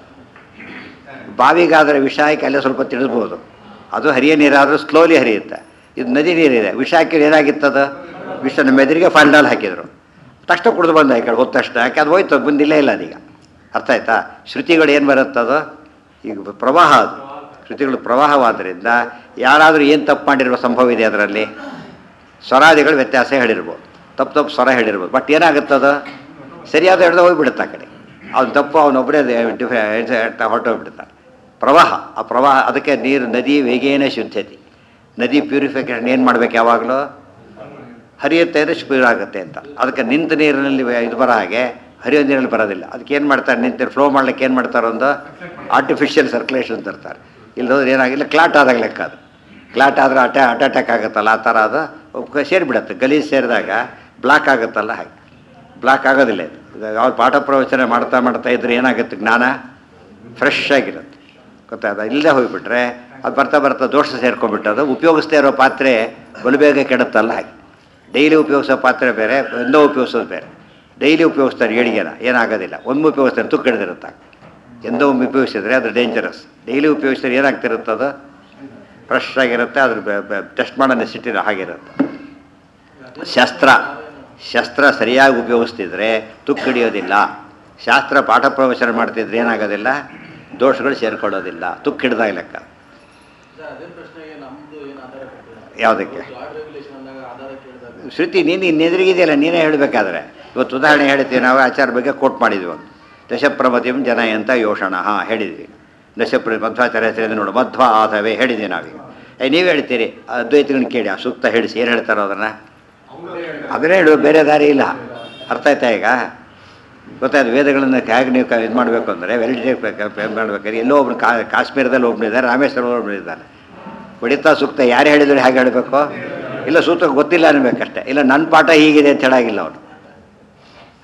ಬಾವಿಗಾದರೆ ವಿಷಯಕ್ಕೆ ಅಲ್ಲೇ ಸ್ವಲ್ಪ ತಿಳಿಸ್ಬೋದು ಅದು ಹರಿಯ ನೀರಾದರೂ ಸ್ಲೋಲಿ ಹರಿಯುತ್ತೆ ಇದು ನದಿ ನೀರಿದೆ ವಿಷ ಹಾಕಿದ್ರೆ ಏನಾಗಿತ್ತದು ವಿಷನ ಮೆದುರಿಗೆ ಫಂಡಲ್ ಹಾಕಿದರು ತಕ್ಷಣ ಕುಡಿದು ಬಂದ ಈ ಕಡೆ ಹೋದ ತಕ್ಷಣ ಯಾಕೆ ಅದು ಹೋಯ್ತು ಬಂದಿಲ್ಲೇ ಇಲ್ಲ ಅದೀಗ ಅರ್ಥ ಆಯ್ತಾ ಶ್ರುತಿಗಳು ಏನು ಬರುತ್ತದು ಈಗ ಪ್ರವಾಹ ಅದು ಶ್ರುತಿಗಳು ಪ್ರವಾಹವಾದ್ದರಿಂದ ಯಾರಾದರೂ ಏನು ತಪ್ಪು ಮಾಡಿರುವ ಸಂಭವ ಇದೆ ಅದರಲ್ಲಿ ಸ್ವರಾದಿಗಳು ವ್ಯತ್ಯಾಸ ಹೇಳಿರ್ಬೋದು ತಪ್ಪು ತಪ್ಪು ಸ್ವರ ಹೇಳಿರ್ಬೋದು ಬಟ್ ಏನಾಗುತ್ತದು ಸರಿಯಾದ ಹಿಡ್ದು ಹೋಗ್ಬಿಡುತ್ತೆ ಆ ಕಡೆ ಅವ್ನು ತಪ್ಪು ಅವನೊಬ್ಬರೇ ಹೊರಟೋಗ್ಬಿಡ್ತಾನೆ ಪ್ರವಾಹ ಆ ಪ್ರವಾಹ ಅದಕ್ಕೆ ನೀರು ನದಿ ವೇಗೇನ ಶುದ್ಧತೆ ನದಿ ಪ್ಯೂರಿಫಿಕೇಷನ್ ಏನು ಮಾಡ್ಬೇಕು ಯಾವಾಗಲೂ ಹರಿಯುತ್ತೆ ಅಂದರೆ ಪ್ಯೂರ್ ಆಗುತ್ತೆ ಅಂತ ಅದಕ್ಕೆ ನಿಂತ ನೀರಿನಲ್ಲಿ ವೇ- ಇದು ಬರೋ ಹಾಗೆ ಹರಿಯೋ ನೀರಲ್ಲಿ ಬರೋದಿಲ್ಲ ಅದಕ್ಕೆ ಏನು ಮಾಡ್ತಾರೆ ನಿಂತ ಫ್ಲೋ ಮಾಡ್ಲಿಕ್ಕೆ ಏನು ಮಾಡ್ತಾರೆ ಒಂದು ಆರ್ಟಿಫಿಷಿಯಲ್ ಸರ್ಕ್ಯುಲೇಷನ್ ತರ್ತಾರೆ ಇಲ್ಲದೋದ್ರೆ ಏನಾಗಿಲ್ಲ ಕ್ಲಾಟ್ ಆದಾಗ ಲೆಕ್ಕ ಅದು ಕ್ಲಾಟ್ ಆದರೆ ಅಟ್ಯಾ ಅಟ್ ಅಟ್ಯಾಕ್ ಆಗುತ್ತಲ್ಲ ಆ ಥರ ಅದು ಒಪ್ಕ ಸೇರಿಬಿಡುತ್ತೆ ಗಲೀಜು ಸೇರಿದಾಗ ಬ್ಲಾಕ್ ಆಗುತ್ತಲ್ಲ ಹಾಗೆ ಬ್ಲಾಕ್ ಆಗೋದಿಲ್ಲ ಇದು ಇದು ಯಾವ ಪಾಠ ಪ್ರವಚನ ಮಾಡ್ತಾ ಮಾಡ್ತಾ ಇದ್ರೆ ಏನಾಗುತ್ತೆ ಜ್ಞಾನ ಫ್ರೆಶ್ ಆಗಿರುತ್ತೆ ಗೊತ್ತಾಯ್ತಾ ಇಲ್ಲದೆ ಹೋಗಿಬಿಟ್ರೆ ಅದು ಬರ್ತಾ ಬರ್ತಾ ದೋಷ ಸೇರ್ಕೊಂಡ್ಬಿಟ್ಟದು ಉಪಯೋಗಿಸ್ತಾ ಇರೋ ಪಾತ್ರೆ ಬಲು ಬೇಗ ಕೆಡುತ್ತಲ್ಲ ಹಾಗೆ ಡೈಲಿ ಉಪಯೋಗಿಸೋ ಪಾತ್ರೆ ಬೇರೆ ಒಂದೋ ಉಪಯೋಗಿಸೋದು ಬೇರೆ ಡೈಲಿ ಉಪಯೋಗಿಸ್ತಾರೆ ಏಳಿಗೆನ ಏನಾಗೋದಿಲ್ಲ ಒಮ್ಮೆ ಉಪಯೋಗಿಸ್ತಾರೆ ತುಕ್ಕು ಹಿಡಿದಿರುತ್ತೆ ಎಂದೋ ಒಮ್ಮೆ ಉಪಯೋಗಿಸಿದ್ರೆ ಅದು ಡೇಂಜರಸ್ ಡೈಲಿ ಉಪಯೋಗಿಸಿದ್ರೆ ಏನಾಗ್ತಿರುತ್ತೆ ಅದು ಫ್ರೆಶ್ ಆಗಿರುತ್ತೆ ಅದ್ರ ಟೆಸ್ಟ್ ಮಾಡೋ ನೆಸಿಟಿ ಹಾಗಿರುತ್ತೆ ಶಸ್ತ್ರ ಶಸ್ತ್ರ ಸರಿಯಾಗಿ ಉಪಯೋಗಿಸ್ತಿದ್ರೆ ತುಕ್ಕು ಹಿಡಿಯೋದಿಲ್ಲ ಶಾಸ್ತ್ರ ಪಾಠ ಪ್ರವಚನ ಮಾಡ್ತಿದ್ರೆ ಏನಾಗೋದಿಲ್ಲ ದೋಷಗಳು ಸೇರ್ಕೊಳ್ಳೋದಿಲ್ಲ ತುಕ್ಕು ಹಿಡ್ದಾಗ ಲೆಕ್ಕ ಅದೇ ಪ್ರಶ್ನೆಗೆ ನಮ್ದು ಏನು ಆಧಾರ ಕೊಟ್ಟಿಲ್ಲ ಯಾವುದಕ್ಕೆ ಗಾಡ್ ರೆಗ್ಯುಲೇಷನ್ ಅಂದಾಗ ಆಧಾರ ಕೇಳಿದಾಗ ಶ್ರುತಿ ನೀನು ಇನ್ನೆದುರಿಗಿದೆಯಲ್ಲ ನೀನೇ ಹೇಳಬೇಕಾದ್ರೆ ಇವತ್ತು ಉದಾಹರಣೆ ಹೇಳ್ತೀವಿ ನಾವು ಆಚಾರ ಬಗ್ಗೆ ಕೋಟ್ ಮಾಡಿದ್ವಿ ಒಂದು ದಶಪ್ರಮತಿಂ ಜನಯಂತ ಯೋಷಣ ಹಾಂ ಹೇಳಿದ್ವಿ ದಶಪ್ರ ಮಧ್ವಾಚಾರ್ಯ ಹೆಸರಿಂದ ನೋಡು ಮಧ್ವ ಆಧವೇ ಹೇಳಿದ್ವಿ ನಾವೀಗ ಏ ನೀವು ಹೇಳ್ತೀರಿ ಅದ್ವೈತಗಳನ್ನ ಕೇಳಿ ಆ ಸೂಕ್ತ ಹೇಳಿಸಿ ಏನು ಹೇಳ್ತಾರೋ ಅದನ್ನು ಅದನ್ನೇ ಹೇಳು ಬೇರೆ ದಾರಿ ಇಲ್ಲ ಅರ್ಥ ಆಯ್ತಾ ಈಗ ಗೊತ್ತಾಯ್ತು ವೇದಗಳನ್ನು ಹೇಗೆ ನೀವು ಇದು ಮಾಡಬೇಕು ಅಂದರೆ ವೆಲಿಡೇಟ್ ಮಾಡ್ಬೇಕಾದ್ರೆ ಎಲ್ಲೋ ಒಬ್ರು ಕಾ ಕಾಶ್ಮೀರದಲ್ಲಿ ಒಬ್ಬನಿದ್ದಾರೆ ರಾಮೇಶ್ವರ ಒಬ್ಬನಿದ್ದಾನೆ ಹೊಡಿತಾ ಸೂಕ್ತ ಯಾರು ಹೇಳಿದ್ರು ಹೇಗೆ ಹೇಳಬೇಕು ಇಲ್ಲ ಸೂತ್ರ ಗೊತ್ತಿಲ್ಲ ಅನ್ಬೇಕಷ್ಟೇ ಇಲ್ಲ ನನ್ನ ಪಾಠ ಹೀಗಿದೆ ಅಂತ ಹೇಳಾಗಿಲ್ಲ ಅವನು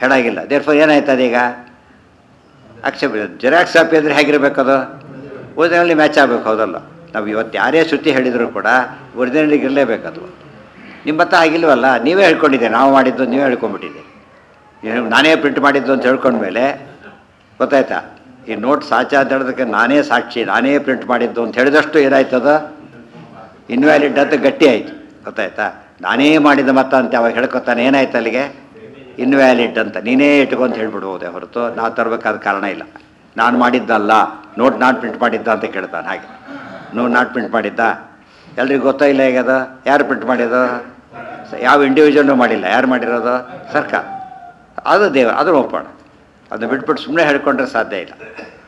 ಹೇಳಾಗಿಲ್ಲ ದೇರ್ಫೋರ್ ಏನಾಯ್ತು ಅದೀಗ ಅಕ್ಸೆಪ್ಟ್ ಜೆರಾಕ್ಸ್ ಕಾಪಿ ಅಂದರೆ ಹೇಗಿರಬೇಕದು ಒರಿಜಿನಲ್ಲಿ ಮ್ಯಾಚ್ ಆಗಬೇಕು ಹೌದಲ್ಲ ನಾವು ಇವತ್ತು ಯಾರೇ ಸುದ್ದಿ ಹೇಳಿದರೂ ಕೂಡ ಒರಿಜಿನಲಿಗೆ ಇರಲೇಬೇಕದು ನಿಮ್ಮ ಹತ್ರ ಆಗಿಲ್ವಲ್ಲ ನೀವೇ ಹೇಳ್ಕೊಂಡಿದ್ದೆ ನಾವು ಮಾಡಿದ್ದು ನೀವೇ ಹೇಳ್ಕೊಂಡ್ಬಿಟ್ಟಿದ್ದೆ ಏನು ನಾನೇ ಪ್ರಿಂಟ್ ಮಾಡಿದ್ದು ಅಂತ ಹೇಳ್ಕೊಂಡ್ಮೇಲೆ ಗೊತ್ತಾಯ್ತಾ ಈ ನೋಟ್ ಸಾಚಾ ಅಂತ ಹೇಳೋದಕ್ಕೆ ನಾನೇ ಸಾಕ್ಷಿ ನಾನೇ ಪ್ರಿಂಟ್ ಮಾಡಿದ್ದು ಅಂತ ಹೇಳಿದಷ್ಟು ಏನಾಯ್ತದ ಇನ್ವ್ಯಾಲಿಡ್ ಅಂತ ಗಟ್ಟಿ ಆಯಿತು ಗೊತ್ತಾಯ್ತಾ ನಾನೇ ಮಾಡಿದ ಮತ ಅಂತ ಅವಾಗ ಹೇಳ್ಕೊತಾನೆ ಏನಾಯ್ತು ಅಲ್ಲಿಗೆ ಇನ್ವ್ಯಾಲಿಡ್ ಅಂತ ನೀನೇ ಇಟ್ಕೊ ಅಂತ ಹೇಳ್ಬಿಡ್ಬೋದೇ ಹೊರತು ನಾವು ತರಬೇಕಾದ ಕಾರಣ ಇಲ್ಲ ನಾನು ಮಾಡಿದ್ದಲ್ಲ ನೋಟ್ ನಾಟ್ ಪ್ರಿಂಟ್ ಮಾಡಿದ್ದ ಅಂತ ಕೇಳ್ತಾನೆ ಹಾಗೆ ನೋ ನಾಟ್ ಪ್ರಿಂಟ್ ಮಾಡಿದ್ದ ಎಲ್ರಿಗೂ ಗೊತ್ತಾ ಇಲ್ಲ ಈಗ ಅದು ಯಾರು ಪ್ರಿಂಟ್ ಮಾಡಿದ್ದು ಸ- ಯಾವ ಇಂಡಿವಿಜುವಲ್ನು ಮಾಡಿಲ್ಲ ಯಾರು ಮಾಡಿರೋದು ಸರ್ಕಾರ ಅದು ದೇವ ಅದು ಒಪ್ಪೋಣ ಅದು ಬಿಟ್ಬಿಟ್ಟು ಸುಮ್ಮನೆ ಹೇಳ್ಕೊಂಡ್ರೆ ಸಾಧ್ಯ ಇಲ್ಲ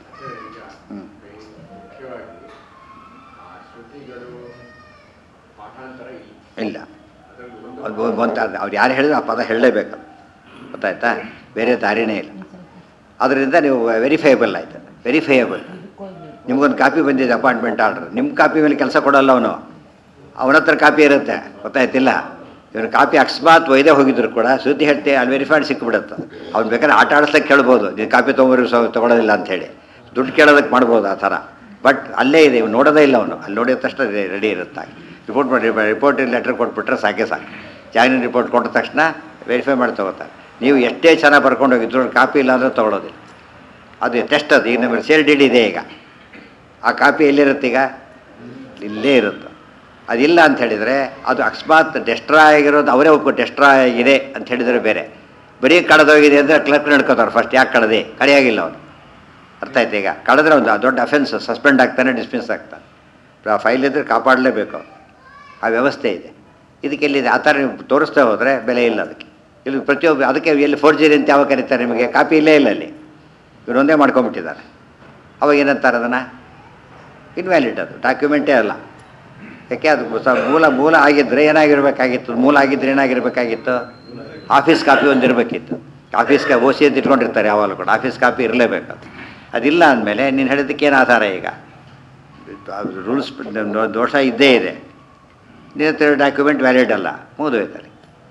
ಮುಖ್ಯವಾಗಿ ಆ ಶ್ರುತಿಗಳು ಪಾಠಾಂತರ ಇಲ್ಲ ಇಲ್ಲ ಅದರಲ್ಲಿ ಒಂದು ಅದು ಬಂತ ಅವ್ರು ಯಾರು ಹೇಳಿದ್ರು ಆ ಪದ ಹೇಳಲೇಬೇಕು ಗೊತ್ತಾಯ್ತಾ ಬೇರೆ ದಾರಿನೇ ಇಲ್ಲ ಅದರಿಂದ ನೀವು ವೆರಿಫೈಯಬಲ್ ಆಯ್ತು ವೆರಿಫೈಯಬಲ್ ನಿಮ್ಗೊಂದು ಕಾಪಿ ಬಂದಿದೆ ಅಪಾಯಿಂಟ್ಮೆಂಟ್ ಆರ್ಡ್ರ್ ನಿಮ್ಮ ಕಾಪಿ ಮೇಲೆ ಕೆಲಸ ಕೊಡಲ್ಲ ಅವನು ಅವನ ಹತ್ರ ಕಾಪಿ ಇರುತ್ತೆ ಗೊತ್ತಾಯ್ತಿಲ್ಲ ಇವನು ಕಾಪಿ ಅಕಸ್ಮಾತ್ ಒಯ್ದೇ ಹೋಗಿದ್ರು ಕೂಡ ಸುದ್ದಿ ಹೇಳ್ತೆ ಅಲ್ಲಿ ವೆರಿಫೈಡ್ ಸಿಕ್ಬಿಡುತ್ತೆ ಅವ್ನು ಬೇಕಾದ್ರೆ ಆಟ ಆಡಿಸ್ಲಿಕ್ಕೆ ಕೇಳ್ಬೋದು ನೀನು ಕಾಪಿ ತೊಗೊಂಬರಿ ಸೊ ತೊಗೊಳೋದಿಲ್ಲ ಅಂಥೇಳಿ ದುಡ್ಡು ಕೇಳೋದಕ್ಕೆ ಮಾಡ್ಬೋದು ಆ ಥರ ಬಟ್ ಅಲ್ಲೇ ಇದೆ ಇವ್ನು ನೋಡೋದೇ ಇಲ್ಲ ಅವನು ಅಲ್ಲಿ ನೋಡಿದ ತಕ್ಷಣ ರೆಡಿ ಇರುತ್ತೆ ರಿಪೋರ್ಟ್ ಮಾಡಿ ರಿಪೋರ್ಟ್ ಲೆಟ್ರ್ ಕೊಟ್ಬಿಟ್ರೆ ಸಾಕೆ ಸಾಕು ಜಾಯಿನ್ ರಿಪೋರ್ಟ್ ಕೊಟ್ಟ ತಕ್ಷಣ ವೆರಿಫೈ ಮಾಡಿ ತೊಗೋತಾರೆ ನೀವು ಎಷ್ಟೇ ಚೆನ್ನಾಗಿ ಬರ್ಕೊಂಡು ಹೋಗಿದ್ರು ಕಾಪಿ ಇಲ್ಲ ಅಂದರೆ ತೊಗೊಳೋದಿಲ್ಲ ಅದು ಟೆಸ್ಟ್ ಅದು ಈಗ ನಮಗೆ ಸೇಲ್ ಡೀಡ್ ಇದೆ ಈಗ ಆ ಕಾಪಿ ಎಲ್ಲಿರುತ್ತೆ ಈಗ ಇಲ್ಲೇ ಇರುತ್ತೆ ಅದಿಲ್ಲ ಅಂತ ಹೇಳಿದರೆ ಅದು ಅಕಸ್ಮಾತ್ ಡೆಸ್ಟ್ರಾಯ್ ಆಗಿರೋದು ಅವರೇ ಒಪ್ಪು ಡೆಸ್ಟ್ರಾಯ್ ಆಗಿದೆ ಅಂತ ಹೇಳಿದರೆ ಬೇರೆ ಬರೀ ಕಳೆದೋಗಿದೆ ಅಂದರೆ ಕ್ಲರ್ಕ್ ನಡ್ಕೋತಾರೆ ಫಸ್ಟ್ ಯಾಕೆ ಕಳೆದೆ ಕಳೆಯಾಗಿಲ್ಲ ಅವನು ಅರ್ಥ ಆಯ್ತು ಈಗ ಕಳೆದ್ರೆ ಒಂದು ದೊಡ್ಡ ಅಫೆನ್ಸ್ ಸಸ್ಪೆಂಡ್ ಆಗ್ತಾನೆ ಡಿಸ್ಮಿಸ್ ಆಗ್ತಾನೆ ಆ ಫೈಲ್ ಇದ್ದರೆ ಕಾಪಾಡಲೇಬೇಕು ಅವ್ನು. ಆ ವ್ಯವಸ್ಥೆ ಇದೆ ಇದಕ್ಕೆ ಎಲ್ಲಿದೆ ಆ ಥರ ನೀವು ತೋರಿಸ್ತಾ ಹೋದರೆ ಬೆಲೆ ಇಲ್ಲ ಅದಕ್ಕೆ ಇಲ್ಲಿ ಪ್ರತಿಯೊಬ್ಬ ಅದಕ್ಕೆ ಎಲ್ಲಿ ಫೋರ್ಜರಿ ಅಂತ ಯಾವಾಗ ಕರೀತಾರೆ ನಿಮಗೆ ಕಾಪಿ ಇಲ್ಲೇ ಇಲ್ಲ ಅಲ್ಲಿ ಇವರೊಂದೇ ಮಾಡ್ಕೊಂಬಿಟ್ಟಿದ್ದಾರೆ ಅವಾಗ ಏನಂತಾರೆ ಅದನ್ನು ಇನ್ವ್ಯಾಲಿಡ್ ಅದು ಡಾಕ್ಯುಮೆಂಟೇ ಅಲ್ಲ ಯಾಕೆ ಅದು ಸ- ಮೂಲ ಮೂಲ ಆಗಿದ್ದರೆ ಏನಾಗಿರ್ಬೇಕಾಗಿತ್ತು ಮೂಲ ಆಗಿದ್ದರೆ ಏನಾಗಿರ್ಬೇಕಾಗಿತ್ತು ಆಫೀಸ್ ಕಾಪಿ ಒಂದು ಇರಬೇಕಿತ್ತು ಆಫೀಸ್ ಕಾ ಓ ಸಿ ಅಂತ ಇಟ್ಕೊಂಡಿರ್ತಾರೆ ಯಾವಾಗಲೂ ಕೂಡ ಆಫೀಸ್ ಕಾಪಿ ಇರಲೇಬೇಕು ಅದು ಅದಿಲ್ಲ ಅಂದಮೇಲೆ ನೀನು ಹೇಳಿದ್ದಕ್ಕೆ ಏನು ಆಧಾರ ಈಗ ರೂಲ್ಸ್ ದೋಷ ಇದ್ದೇ ಇದೆ ನಿನ್ನ ಡಾಕ್ಯುಮೆಂಟ್ ವ್ಯಾಲಿಡ್ ಅಲ್ಲ ಮುಗಿದೋಯ್ತಾರೆ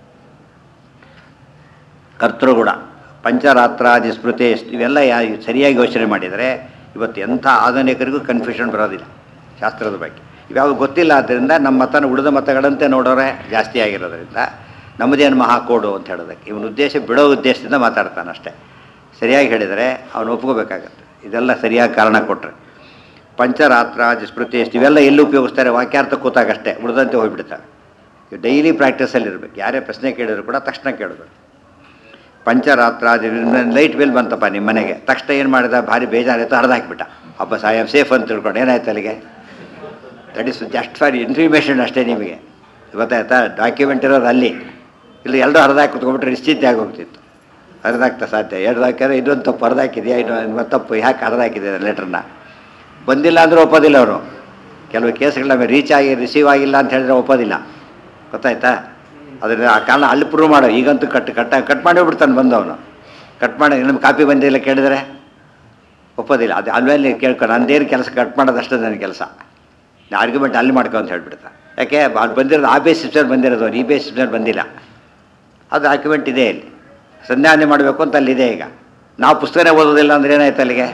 ಕರ್ತೃಗುಣ ಪಂಚರಾತ್ರಾದಿ ಸ್ಮೃತಿ ಇವೆಲ್ಲ ಯಾ ಸರಿಯಾಗಿ ಯೋಚನೆ ಮಾಡಿದರೆ ಇವತ್ತು ಎಂಥ ಆಧುನಿಕರಿಗೂ ಕನ್ಫ್ಯೂಷನ್ ಬರೋದಿಲ್ಲ ಶಾಸ್ತ್ರದ ಬಗ್ಗೆ ಇವ್ಯಾವ ಗೊತ್ತಿಲ್ಲ ಆದ್ದರಿಂದ ನಮ್ಮ ಮತನ ಉಳಿದ ಮತಗಳಂತೆ ನೋಡೋರೆ ಜಾಸ್ತಿ ಆಗಿರೋದ್ರಿಂದ ನಮ್ಮದೇನು ಮಹಾಕೋಡು ಅಂತ ಹೇಳೋದಕ್ಕೆ ಇವನ ಉದ್ದೇಶ ಬಿಡೋ ಉದ್ದೇಶದಿಂದ ಮಾತಾಡ್ತಾನೆ ಅಷ್ಟೇ ಸರಿಯಾಗಿ ಹೇಳಿದರೆ ಅವನು ಒಪ್ಕೋಬೇಕಾಗತ್ತೆ ಇದೆಲ್ಲ ಸರಿಯಾಗಿ ಕಾರಣ ಕೊಟ್ಟರೆ ಪಂಚರಾತ್ರಾದಿ ಸ್ಮೃತಿ ಇವೆಲ್ಲ ಎಲ್ಲಿ ಉಪಯೋಗಿಸ್ತಾರೆ ವಾಕ್ಯಾರ್ಥ ಕೂತಾಗಷ್ಟೇ ಉಳಿದಂತೆ ಹೋಗ್ಬಿಡ್ತಾರೆ ಡೈಲಿ ಪ್ರಾಕ್ಟೀಸಲ್ಲಿ ಇರಬೇಕು ಯಾರೇ ಪ್ರಶ್ನೆ ಕೇಳಿದ್ರು ಕೂಡ ತಕ್ಷಣ ಕೇಳಬೇಕು ಪಂಚರಾತ್ರಾದಿ ಲೈಟ್ ಬಿಲ್ ಬಂತಪ್ಪ ನಿಮ್ಮ ಮನೆಗೆ ತಕ್ಷಣ ಏನು ಮಾಡಿದ ಭಾರಿ ಬೇಜಾರಾಯಿತು ಹರಿದು ಹಾಕಿಬಿಟ್ಟ ಅಪ್ಪ ಐ ಆಮ್ ಸೇಫ್ ಅಂತ ತಿಳ್ಕೊಂಡು ಏನಾಯ್ತು ಅಲ್ಲಿಗೆ that is just for information ಅಷ್ಟೇ ನಿಮಗೆ ಗೊತ್ತಾಯ್ತಾ ಡಾಕ್ಯುಮೆಂಟ್ ಇರೋದು ಅಲ್ಲಿ ಇಲ್ಲಿ ಎಲ್ಲರೂ ಹರಿದಾಕಿ ಕುತ್ಕೊಂಡ್ಬಿಟ್ರೆ ನಿಶ್ಚಿತ ಆಗೋಗ್ತಿತ್ತು ಹರಿದಾಕ್ತಾ ಸಾಧ್ಯ ಎರಡು ಹಾಕಿದ್ರೆ ಇದೊಂದು ತಪ್ಪು ಹರಿದಾಕಿದೆಯಾ ಇನ್ನೊಂದು ತಪ್ಪು ಯಾಕೆ ಹರಿದಾಕಿದೆ ಲೆಟ್ರನ್ನ ಬಂದಿಲ್ಲ ಅಂದ್ರೆ ಒಪ್ಪೋದಿಲ್ಲ ಅವರು ಕೆಲವು ಕೇಸ್ಗಳ ರೀಚ್ ಆಗಿ ರಿಸೀವ್ ಆಗಿಲ್ಲ ಅಂತ ಹೇಳಿದ್ರೆ ಒಪ್ಪೋದಿಲ್ಲ ಗೊತ್ತಾಯ್ತಾ ಅದರಿಂದ ಆ ಕಾರಣ ಅಲ್ಲಿ ಪ್ರೂವ್ ಮಾಡೋ ಈಗಂತೂ ಕಟ್ ಕಟ್ ಕಟ್ ಮಾಡಿ ಬಿಡ್ತಾನೆ ಬಂದವನು ಕಟ್ ಮಾಡಿ ನಿಮ್ಮ ಕಾಪಿ ಬಂದಿಲ್ಲ ಕೇಳಿದರೆ ಒಪ್ಪೋದಿಲ್ಲ ಅದು ಅಲ್ವೇಲಿ ಕೇಳ್ಕೊ ನಂದೇನು ಕೆಲಸ ಕಟ್ ಮಾಡೋದಷ್ಟೇ ನನ್ನ ಕೆಲಸ ಆರ್ಗ್ಯುಮೆಂಟ್ ಅಲ್ಲಿ ಮಾಡ್ಕೊ ಅಂತ ಹೇಳ್ಬಿಡ್ತಾ ಯಾಕೆ ಅಲ್ಲಿ ಬಂದಿರೋದು ಆ ಬೇಸಿಸ್ ಮೇಲೆ ಬಂದಿರೋದು ಈ ಬೇಸಿಸ್ ಮೇಲೆ ಬಂದಿಲ್ಲ ಅದು ಆರ್ಗ್ಯುಮೆಂಟ್ ಇದೆ ಇಲ್ಲಿ ಸಂಧಾನ ಮಾಡಬೇಕು ಅಂತ ಅಲ್ಲಿದೆ ಈಗ ನಾವು ಪುಸ್ತಕನೇ ಓದೋದಿಲ್ಲ ಅಂದ್ರೆ ಏನಾಯ್ತು ಅಲ್ಲಿಗೆ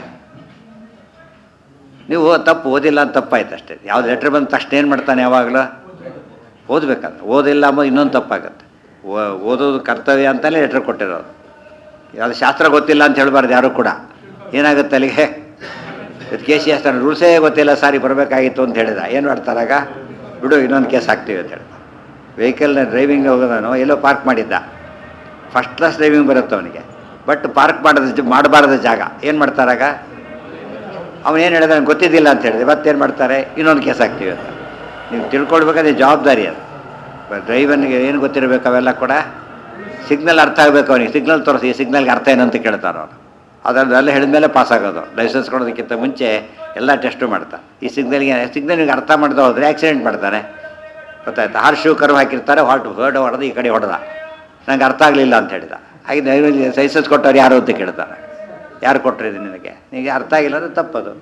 ನೀವು ತಪ್ಪು ಓದಿಲ್ಲ ಅಂತ ತಪ್ಪಾಯ್ತು ಅಷ್ಟೇ ಯಾವ್ದು ಲೆಟ್ರ್ ಬಂದ ತಕ್ಷಣ ಏನು ಮಾಡ್ತಾನೆ ಯಾವಾಗಲೂ ಓದಬೇಕಂತ ಓದಿಲ್ಲ ಅಂಬೋದು ಇನ್ನೊಂದು ತಪ್ಪಾಗತ್ತೆ ಓ- ಓದೋದು ಕರ್ತವ್ಯ ಅಂತಲೇ ಲೆಟ್ರ್ ಕೊಟ್ಟಿರೋದು ಯಾವುದು ಶಾಸ್ತ್ರ ಗೊತ್ತಿಲ್ಲ ಅಂತ ಹೇಳ್ಬಾರ್ದು ಯಾರು ಕೂಡ ಏನಾಗುತ್ತೆ ಅಲ್ಲಿಗೆ ಇದು ಕೆ ಸಿ ಎಸ್ ರೂಲ್ಸೇ ಗೊತ್ತಿಲ್ಲ ಸಾರಿ ಬರಬೇಕಾಗಿತ್ತು ಅಂತ ಹೇಳಿದ ಏನು ಮಾಡ್ತಾರಾಗ ಬಿಡು ಇನ್ನೊಂದು ಕೇಸ್ ಹಾಕ್ತೀವಿ ಅಂತ ಹೇಳ್ದ ವೆಹಿಕಲ್ನ ಡ್ರೈವಿಂಗ್ ಹೋಗೋದನು ಎಲ್ಲೋ ಪಾರ್ಕ್ ಮಾಡಿದ್ದ ಫಸ್ಟ್ ಕ್ಲಾಸ್ ಡ್ರೈವಿಂಗ್ ಬರುತ್ತೆ ಅವನಿಗೆ ಬಟ್ ಪಾರ್ಕ್ ಮಾಡೋದು ಮಾಡಬಾರ್ದ ಜಾಗ ಏನು ಮಾಡ್ತಾರಾಗ ಅವನೇನು ಹೇಳಿದ ನಂಗೆ ಗೊತ್ತಿದ್ದಿಲ್ಲ ಅಂತ ಹೇಳಿದೆ ಮತ್ತೇನು ಮಾಡ್ತಾರೆ ಇನ್ನೊಂದು ಕೇಸ್ ಹಾಕ್ತೀವಿ ಅಂತ ನೀವು ತಿಳ್ಕೊಳ್ಬೇಕಾದ್ರೆ ಜವಾಬ್ದಾರಿ ಅದು ಡ್ರೈವರ್ನಿಗೆ ಏನು ಗೊತ್ತಿರಬೇಕು ಅವೆಲ್ಲ ಕೂಡ ಸಿಗ್ನಲ್ ಅರ್ಥ ಆಗಬೇಕು ಅವನಿಗೆ ಸಿಗ್ನಲ್ ತೋರಿಸಿ ಈ ಸಿಗ್ನಲ್ಗೆ ಅರ್ಥ ಏನಂತ ಕೇಳ್ತಾರೆ ಅವನು ಅದನ್ನೆಲ್ಲ ಹೇಳಿದ ಮೇಲೆ ಪಾಸ್ ಆಗೋದು ಲೈಸೆನ್ಸ್ ಕೊಡೋದಕ್ಕಿಂತ ಮುಂಚೆ ಎಲ್ಲ ಟೆಸ್ಟು ಮಾಡ್ತಾರೆ ಈ ಸಿಗ್ನಲ್ಗೆ ಸಿಗ್ನಲ್ಗೆ ಅರ್ಥ ಮಾಡ್ದೆ ಹೋದರೆ ಆಕ್ಸಿಡೆಂಟ್ ಮಾಡ್ತಾನೆ ಗೊತ್ತಾಯ್ತು ಹಾರ್ ಶೂ ಕರು ಹಾಕಿರ್ತಾರೆ ಹಾರ್ಟ್ ಹೊರಡು ಹೊಡೆದು ಈ ಕಡೆ ಹೊಡೆದ ನಂಗೆ ಅರ್ಥ ಆಗಲಿಲ್ಲ ಅಂತ ಹೇಳಿದ ಹಾಗೆ ಲೈಸೆನ್ಸ್ ಕೊಟ್ಟವ್ರು ಯಾರು ಅಂತ ಕೇಳ್ತಾರೆ ಯಾರು ಕೊಟ್ಟರು ಇದು ನಿನಗೆ ನಿನಗೆ ಅರ್ಥ ಆಗಿಲ್ಲ ಅಂದರೆ ತಪ್ಪದು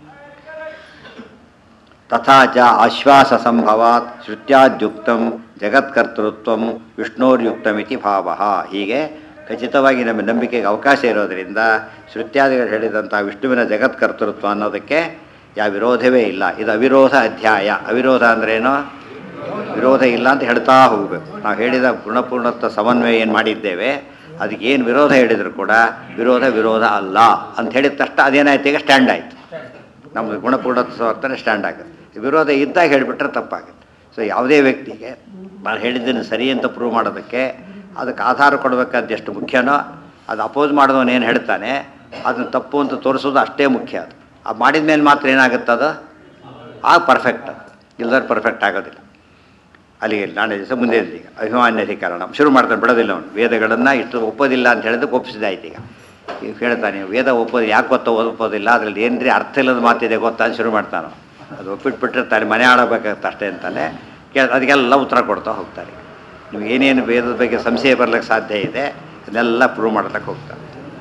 ತಥಾ ಚ ಆಶ್ವಾಸ ಸಂಭವಾತ್ ಶ್ರುತ್ಯಾದ್ಯುಕ್ತಂ ಜಗತ್ಕರ್ತೃತ್ವಂ ವಿಷ್ಣೋರ್ಯುಕ್ತಮಿತಿ ಭಾವ ಹೀಗೆ ಖಚಿತವಾಗಿ ನಮ್ಮ ನಂಬಿಕೆಗೆ ಅವಕಾಶ ಇರೋದರಿಂದ ಶ್ರುತ್ಯಾದಿಗಳು ಹೇಳಿದಂಥ ವಿಷ್ಣುವಿನ ಜಗತ್ಕರ್ತೃತ್ವ ಅನ್ನೋದಕ್ಕೆ ಯಾವ ವಿರೋಧವೇ ಇಲ್ಲ ಇದು ಅವಿರೋಧ ಅಧ್ಯಾಯ ಅವಿರೋಧ ಅಂದ್ರೇನು ವಿರೋಧ ಇಲ್ಲ ಅಂತ ಹೇಳ್ತಾ ಹೋಗಬೇಕು ನಾವು ಹೇಳಿದ ಗುಣಪೂರ್ಣತ್ವ ಸಮನ್ವಯ ಏನು ಮಾಡಿದ್ದೇವೆ ಅದಕ್ಕೆ ಏನು ವಿರೋಧ ಹೇಳಿದ್ರು ಕೂಡ ವಿರೋಧ ವಿರೋಧ ಅಲ್ಲ ಅಂತ ಹೇಳಿದ ತಕ್ಷಣ ಅದೇನಾಯ್ತು ಈಗ ಸ್ಟ್ಯಾಂಡ್ ಆಯಿತು ನಮ್ಮದು ಗುಣಪೂರ್ಣತ್ವ ವರ್ತನೆ ಸ್ಟ್ಯಾಂಡ್ ಆಗುತ್ತೆ ವಿರೋಧ ಇದ್ದಾಗ ಹೇಳಿಬಿಟ್ರೆ ತಪ್ಪಾಗುತ್ತೆ ಸೊ ಯಾವುದೇ ವ್ಯಕ್ತಿಗೆ ನಾನು ಹೇಳಿದ್ದನ್ನು ಸರಿ ಅಂತ ಪ್ರೂವ್ ಮಾಡೋದಕ್ಕೆ ಅದಕ್ಕೆ ಆಧಾರ ಕೊಡಬೇಕಾದ ಎಷ್ಟು ಮುಖ್ಯನೋ ಅದು ಅಪೋಸ್ ಮಾಡಿದವನು ಏನು ಹೇಳ್ತಾನೆ ಅದನ್ನು ತಪ್ಪು ಅಂತ ತೋರಿಸೋದು ಅಷ್ಟೇ ಮುಖ್ಯ ಅದು ಅದು ಮಾಡಿದ ಮೇಲೆ ಮಾತ್ರ ಏನಾಗುತ್ತೆ ಅದು ಆಗ ಪರ್ಫೆಕ್ಟ್ ಅದು ಇಲ್ದಾರೆ ಪರ್ಫೆಕ್ಟ್ ಆಗೋದಿಲ್ಲ ಅಲ್ಲಿಗೆ ನಾಳೆ ದಿವಸ ಮುಂದೆ ಈಗ ಅಭಿಮಾನ್ಯಧಿಕರಣ ಶುರು ಮಾಡ್ತಾನೆ ಬಿಡೋದಿಲ್ಲ ಅವನು ವೇದಗಳನ್ನು ಇಷ್ಟು ಒಪ್ಪೋದಿಲ್ಲ ಅಂತ ಹೇಳಿದ್ರೆ ಒಪ್ಪಿಸಿದಾಯ್ತು ಈಗ ಈಗ ಹೇಳ್ತಾನೆ ವೇದ ಒಪ್ಪೋದು ಯಾಕೆ ಗೊತ್ತೋ ಒಪ್ಪೋದಿಲ್ಲ ಅದರಲ್ಲಿ ಏನ್ರಿ ಅರ್ಥ ಇಲ್ಲದ ಮಾತಿದೆ ಗೊತ್ತಾ ಅಂತ ಶುರು ಮಾಡ್ತಾನೆ ಅದು ಒಪ್ಪಿಟ್ಬಿಟ್ಟಿರ್ತಾನೆ ಮನೆ ಆಡಬೇಕಾಗತ್ತೆ ಅಷ್ಟೇ ಅಂತಾನೆ ಕೇ ಅದಕ್ಕೆಲ್ಲ ಉತ್ತರ ಕೊಡ್ತಾ ಹೋಗ್ತಾರೆ ನಿಮ್ಗೆ ಏನೇನು ವೇದದ ಬಗ್ಗೆ ಸಂಶಯ ಬರ್ಲಿಕ್ಕೆ ಸಾಧ್ಯ ಇದೆ ಅದನ್ನೆಲ್ಲ ಪ್ರೂವ್ ಮಾಡ್ಲಿಕ್ಕೆ ಹೋಗ್ತಾರೆ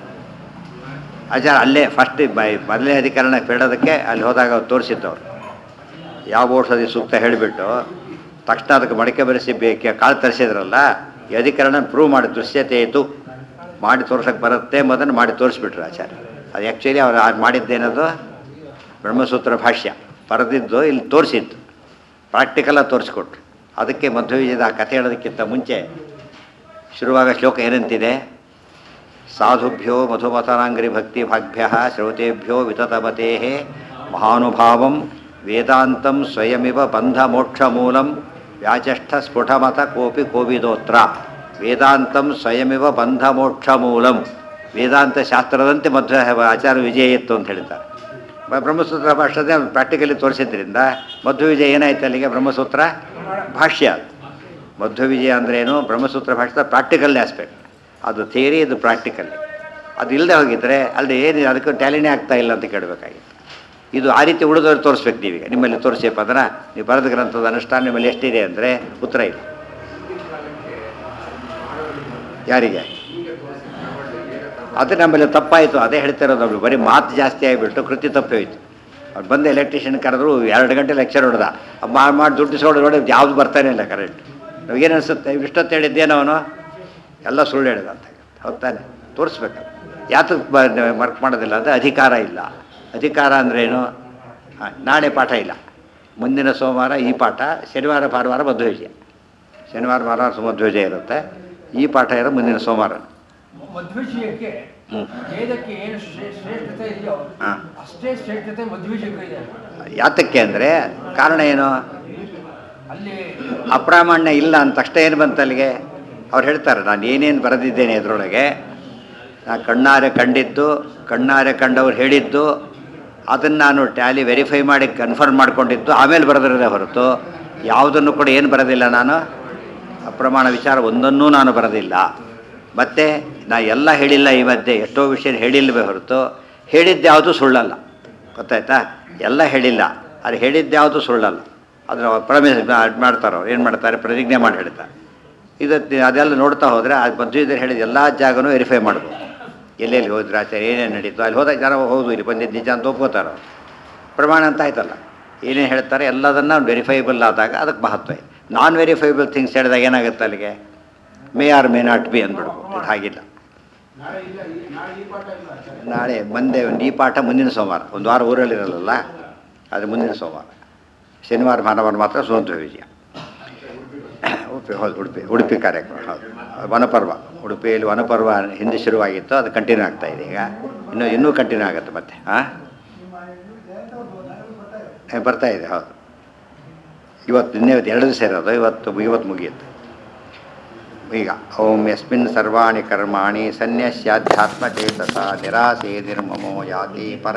ಆಚಾರ ಅಲ್ಲೇ ಫಸ್ಟ್ ಮೊದಲನೇ ಅಧಿಕರಣ ಬೇಡೋದಕ್ಕೆ ಅಲ್ಲಿ ಹೋದಾಗ ಅವ್ರು ತೋರಿಸಿದ್ದವ್ರು ಯಾವ ಔಷಧಿ ಸೂಕ್ತ ಹೇಳಿಬಿಟ್ಟು ತಕ್ಷಣ ಅದಕ್ಕೆ ಮಡಿಕೆ ಬೆರೆಸಿ ಬೇಕೆ ಕಾಳು ತರಿಸಿದ್ರಲ್ಲ ಈ ಅಧಿಕರಣ ಪ್ರೂವ್ ಮಾಡಿ ದೃಶ್ಯತೆ ಇತ್ತು ಮಾಡಿ ತೋರ್ಸಕ್ಕೆ ಬರುತ್ತೆ ಮೊದಲು ಮಾಡಿ ತೋರಿಸ್ಬಿಟ್ರು ಆಚಾರ್ಯ ಅದು ಆ್ಯಕ್ಚುಲಿ ಅವ್ರು ಅದು ಮಾಡಿದ್ದೇನದು ಬ್ರಹ್ಮಸೂತ್ರ ಭಾಷ್ಯ ಬರೆದಿದ್ದು ಇಲ್ಲಿ ತೋರಿಸಿದ್ದು ಪ್ರಾಕ್ಟಿಕಲಾಗಿ ತೋರಿಸ್ಕೊಟ್ರು ಅದಕ್ಕೆ ಮಧ್ವವಿಜಯದ ಆ ಕಥೆ ಹೇಳೋದಕ್ಕಿಂತ ಮುಂಚೆ ಶುರುವಾಗ ಶ್ಲೋಕ ಏನಂತಿದೆ ಸಾಧುಭ್ಯೋ ಮಧುಮಥನಾಂಗ್ರಿ ಭಕ್ತಿ ಭಾಗ್ಭ್ಯ ಶ್ರೋತೆಭ್ಯೋ ವಿತತಪತೆ ಮಹಾನುಭಾವಂ ವೇದಾಂತಂ ಸ್ವಯಮಿವ ಬಂಧ ಮೋಕ್ಷ ಮೂಲಂ ವ್ಯಾಚಷ್ಠ ಸ್ಫುಟಮತ ಕೋಪಿ ಕೋವಿದೋತ್ರ ವೇದಾಂತಂ ಸ್ವಯಮಿವ ಬಂಧ ಮೋಕ್ಷ ಮೂಲಂ ವೇದಾಂತ ಶಾಸ್ತ್ರದಂತೆ ಮಧ್ವ ಆಚಾರ ವಿಜಯ ಇತ್ತು ಅಂತ ಹೇಳ್ತಾರೆ ಬ- ಬ್ರಹ್ಮಸೂತ್ರ ಭಾಷೆ ಪ್ರಾಕ್ಟಿಕಲಿ ತೋರಿಸಿದ್ರಿಂದ ಮಧ್ವ ವಿಜಯ ಏನಾಯ್ತು ಅಲ್ಲಿಗೆ ಬ್ರಹ್ಮಸೂತ್ರ ಭಾಷ್ಯ ಅದು ಮಧ್ವ ವಿಜಯ ಅಂದ್ರೇನು ಬ್ರಹ್ಮಸೂತ್ರ ಭಾಷೆದ ಪ್ರಾಕ್ಟಿಕಲ್ ಆಸ್ಪೆಕ್ಟ್ ಅದು ಥಿಯರಿ ಇದು ಪ್ರಾಕ್ಟಿಕಲ್ ಅದು ಇಲ್ಲದೆ ಹೋಗಿದ್ರೆ ಅಲ್ಲಿ ಏನು ಅದಕ್ಕೆ ಟ್ಯಾಲಿನೇ ಆಗ್ತಾ ಇಲ್ಲ ಅಂತ ಕೇಳಬೇಕಾಗಿತ್ತು ಇದು ಆ ರೀತಿ ಉಳಿದವ್ರು ತೋರಿಸ್ಬೇಕು ನೀವೀಗ ನಿಮ್ಮಲ್ಲಿ ತೋರಿಸಿಯಪ್ಪ ಅದನ್ನು ನೀವು ಬರೆದ ಗ್ರಂಥದ ಅನುಷ್ಠಾನ ನಿಮ್ಮಲ್ಲಿ ಎಷ್ಟಿದೆ ಅಂದರೆ ಉತ್ತರ ಇಲ್ಲ ಯಾರಿಗೆ ಅದು ನಮ್ಮಲ್ಲಿ ತಪ್ಪಾಯಿತು ಅದೇ ಹೇಳ್ತಿರೋದು ಅವ್ರು ಬರೀ ಮಾತು ಜಾಸ್ತಿ ಆಗಿಬಿಟ್ಟು ಕೃತಿ ತಪ್ಪೋಯ್ತು ಅವ್ರು ಬಂದು ಎಲೆಕ್ಟ್ರಿಷಿಯನ್ ಕರೆದ್ರು ಎರಡು ಗಂಟೆ ಲೆಕ್ಚರ್ ಹೊಡೆದ ಮಾಡಿ ಮಾಡಿ ದುಡ್ಡು ಇಸ್ಕೊಂಡು ನೋಡಿ ಯಾವುದು ಬರ್ತಾನೆ ಇಲ್ಲ ಕರೆಂಟ್ ನಮಗೇನು ಅನಿಸುತ್ತೆ ಇಷ್ಟೊತ್ತು ಹೇಳಿದ್ದೇನೋ ಅವನು ಎಲ್ಲ ಸುಳ್ಳು ಹೇಳಿದ ಅಂತ ಹೌದ್ ತಾನೆ ತೋರಿಸ್ಬೇಕು ಯಾತಕ್ಕೆ ವರ್ಕ್ ಮಾಡೋದಿಲ್ಲ ಅಂದರೆ ಅಧಿಕಾರ ಇಲ್ಲ ಅಧಿಕಾರ ಅಂದ್ರೇನು ಹಾಂ ನಾಳೆ ಪಾಠ ಇಲ್ಲ ಮುಂದಿನ ಸೋಮವಾರ ಈ ಪಾಠ ಶನಿವಾರ ಭಾನುವಾರ ಮಧ್ವವಿಜಯ ಶನಿವಾರ ಭಾನುವಾರ ಮಧ್ವವಿಜಯ ಇರುತ್ತೆ ಈ ಪಾಠ ಇರೋ ಮುಂದಿನ ಸೋಮವಾರ ಮಧ್ವಿಜಯಕ್ಕೆ ಹ್ಞೂ ವೇದಕ್ಕೆ ಏನು ಶ್ರೇ- ಶ್ರೇಷ್ಠತೆ ಇದೆಯೋ ಹಾ. ಅಷ್ಟೇ ಶ್ರೇಷ್ಠತೆ ಮಧ್ವಿಜಯಕ್ಕೂ ಇದೆ ಯಾತಕ್ಕೆ ಅಂದರೆ ಕಾರಣ ಏನು ಅಲ್ಲಿ ಅಪ್ರಾಮಾಣ್ಯ ಇಲ್ಲ ಅಂತ ತಕ್ಷಣ ಏನು ಬಂತು ಅಲ್ಲಿಗೆ ಅವ್ರು ಹೇಳ್ತಾರೆ ನಾನು ಏನೇನು ಬರೆದಿದ್ದೇನೆ ಇದರೊಳಗೆ ನಾನು ಕಣ್ಣಾರೆ ಕಂಡಿದ್ದು ಕಣ್ಣಾರೆ ಕಂಡವ್ರು ಹೇಳಿದ್ದು ಅದನ್ನು ನಾನು ಟ್ಯಾಲಿ ವೆರಿಫೈ ಮಾಡಿ ಕನ್ಫರ್ಮ್ ಮಾಡ್ಕೊಂಡಿದ್ದು ಆಮೇಲೆ ಬರೆದಿರೋದೇ ಹೊರತು ಯಾವುದನ್ನು ಕೂಡ ಏನು ಬರೋದಿಲ್ಲ ನಾನು ಅಪ್ರಮಾಣ ವಿಚಾರ ಒಂದನ್ನೂ ನಾನು ಬರೋದಿಲ್ಲ ಮತ್ತು ನಾ ಎಲ್ಲ ಹೇಳಿಲ್ಲ ಈ ಮಧ್ಯೆ ಎಷ್ಟೋ ವಿಷಯ ಹೇಳಿಲ್ಲವೇ ಹೊರತು ಹೇಳಿದ್ದ್ಯಾವುದು ಸುಳ್ಳಲ್ಲ ಗೊತ್ತಾಯ್ತಾ ಎಲ್ಲ ಹೇಳಿಲ್ಲ ಅದು ಹೇಳಿದ್ದ್ಯಾವುದು ಸುಳ್ಳಲ್ಲ ಅದನ್ನು ಪ್ರಮೇಶ ಮಾಡ್ತಾರೆ ಅವ್ರು ಏನು ಮಾಡ್ತಾರೆ ಪ್ರತಿಜ್ಞೆ ಮಾಡಿ ಹೇಳ್ತಾರೆ ಇದು ಅದೆಲ್ಲ ನೋಡ್ತಾ ಹೋದರೆ ಅದು ಮಧ್ವಿದ್ರೆ ಹೇಳಿದ ಎಲ್ಲ ಜಾಗನೂ ವೆರಿಫೈ ಮಾಡ್ಬೋದು ಎಲ್ಲೆಲ್ಲಿ ಹೋದ್ರೆ ಆಚಾರ್ಯ ಏನೇನು ನಡೀತು ಅಲ್ಲಿ ಹೋದಾಗ ಜನ ಹೌದು ಇಲ್ಲಿ ಬಂದಿದ್ದು ನಿಜ ಅಂತ ಒಪ್ಕೋತಾರೆ ಅವ್ರು. ಪ್ರಮಾಣ ಅಂತ ಆಯ್ತಲ್ಲ ಏನೇನು ಹೇಳ್ತಾರೆ ಎಲ್ಲದನ್ನು ವೆರಿಫೈಬಲ್ ಆದಾಗ ಅದಕ್ಕೆ ಮಹತ್ವ ಇದೆ ನಾನ್ ವೆರಿಫೈಬಲ್ ಥಿಂಗ್ಸ್ ಹೇಳಿದಾಗ ಏನಾಗುತ್ತೆ ಅಲ್ಲಿಗೆ may or may not be ಅಂದ್ಬಿಡ್ಬೋದು ಇದು ಹಾಗಿಲ್ಲ ನಾಳೆ ಮುಂದೆ ಒಂದು ಈ ಪಾಠ ಮುಂದಿನ ಸೋಮವಾರ ಒಂದು ವಾರ ಊರಲ್ಲಿರಲ್ಲ ಅದು ಮುಂದಿನ ಸೋಮವಾರ ಶನಿವಾರ ಭಾನುವಾರ ಮಾತ್ರ ಸುಮಧ್ವ ವಿಜಯ ಉಡುಪಿ ಹೌದು ಉಡುಪಿ ಉಡುಪಿ ಕಾರ್ಯಕ್ರಮ ಹೌದು ವನಪರ್ವ ಉಡುಪಿಯಲ್ಲಿ ವನಪರ್ವ ಹಿಂದೆ ಶುರುವಾಗಿತ್ತು ಅದು ಕಂಟಿನ್ಯೂ ಆಗ್ತಾ ಇದೆ ಈಗ ಇನ್ನೂ ಇನ್ನೂ ಕಂಟಿನ್ಯೂ ಆಗುತ್ತೆ ಮತ್ತೆ ಹಾಂ ಬರ್ತಾ ಇದೆ ಹೌದು ಇವತ್ತು ನಿನ್ನೆ ಇವತ್ತು ಎರಡು ದಿವಸ ಇರೋದು ಇವತ್ತು ಇವತ್ತು ಮುಗಿಯುತ್ತೆ ಈಗ ಓಂ ಯಸ್ಮಿನ್ ಸರ್ವಾಣಿ ಕರ್ಮಾಣಿ ಸನ್ಯಸ್ಯಾಧ್ಯಾತ್ಮಚೇತಸ ನಿರಾಸೆ ನಿರ್ಮಮೋ ಯಾತಿ ಪರ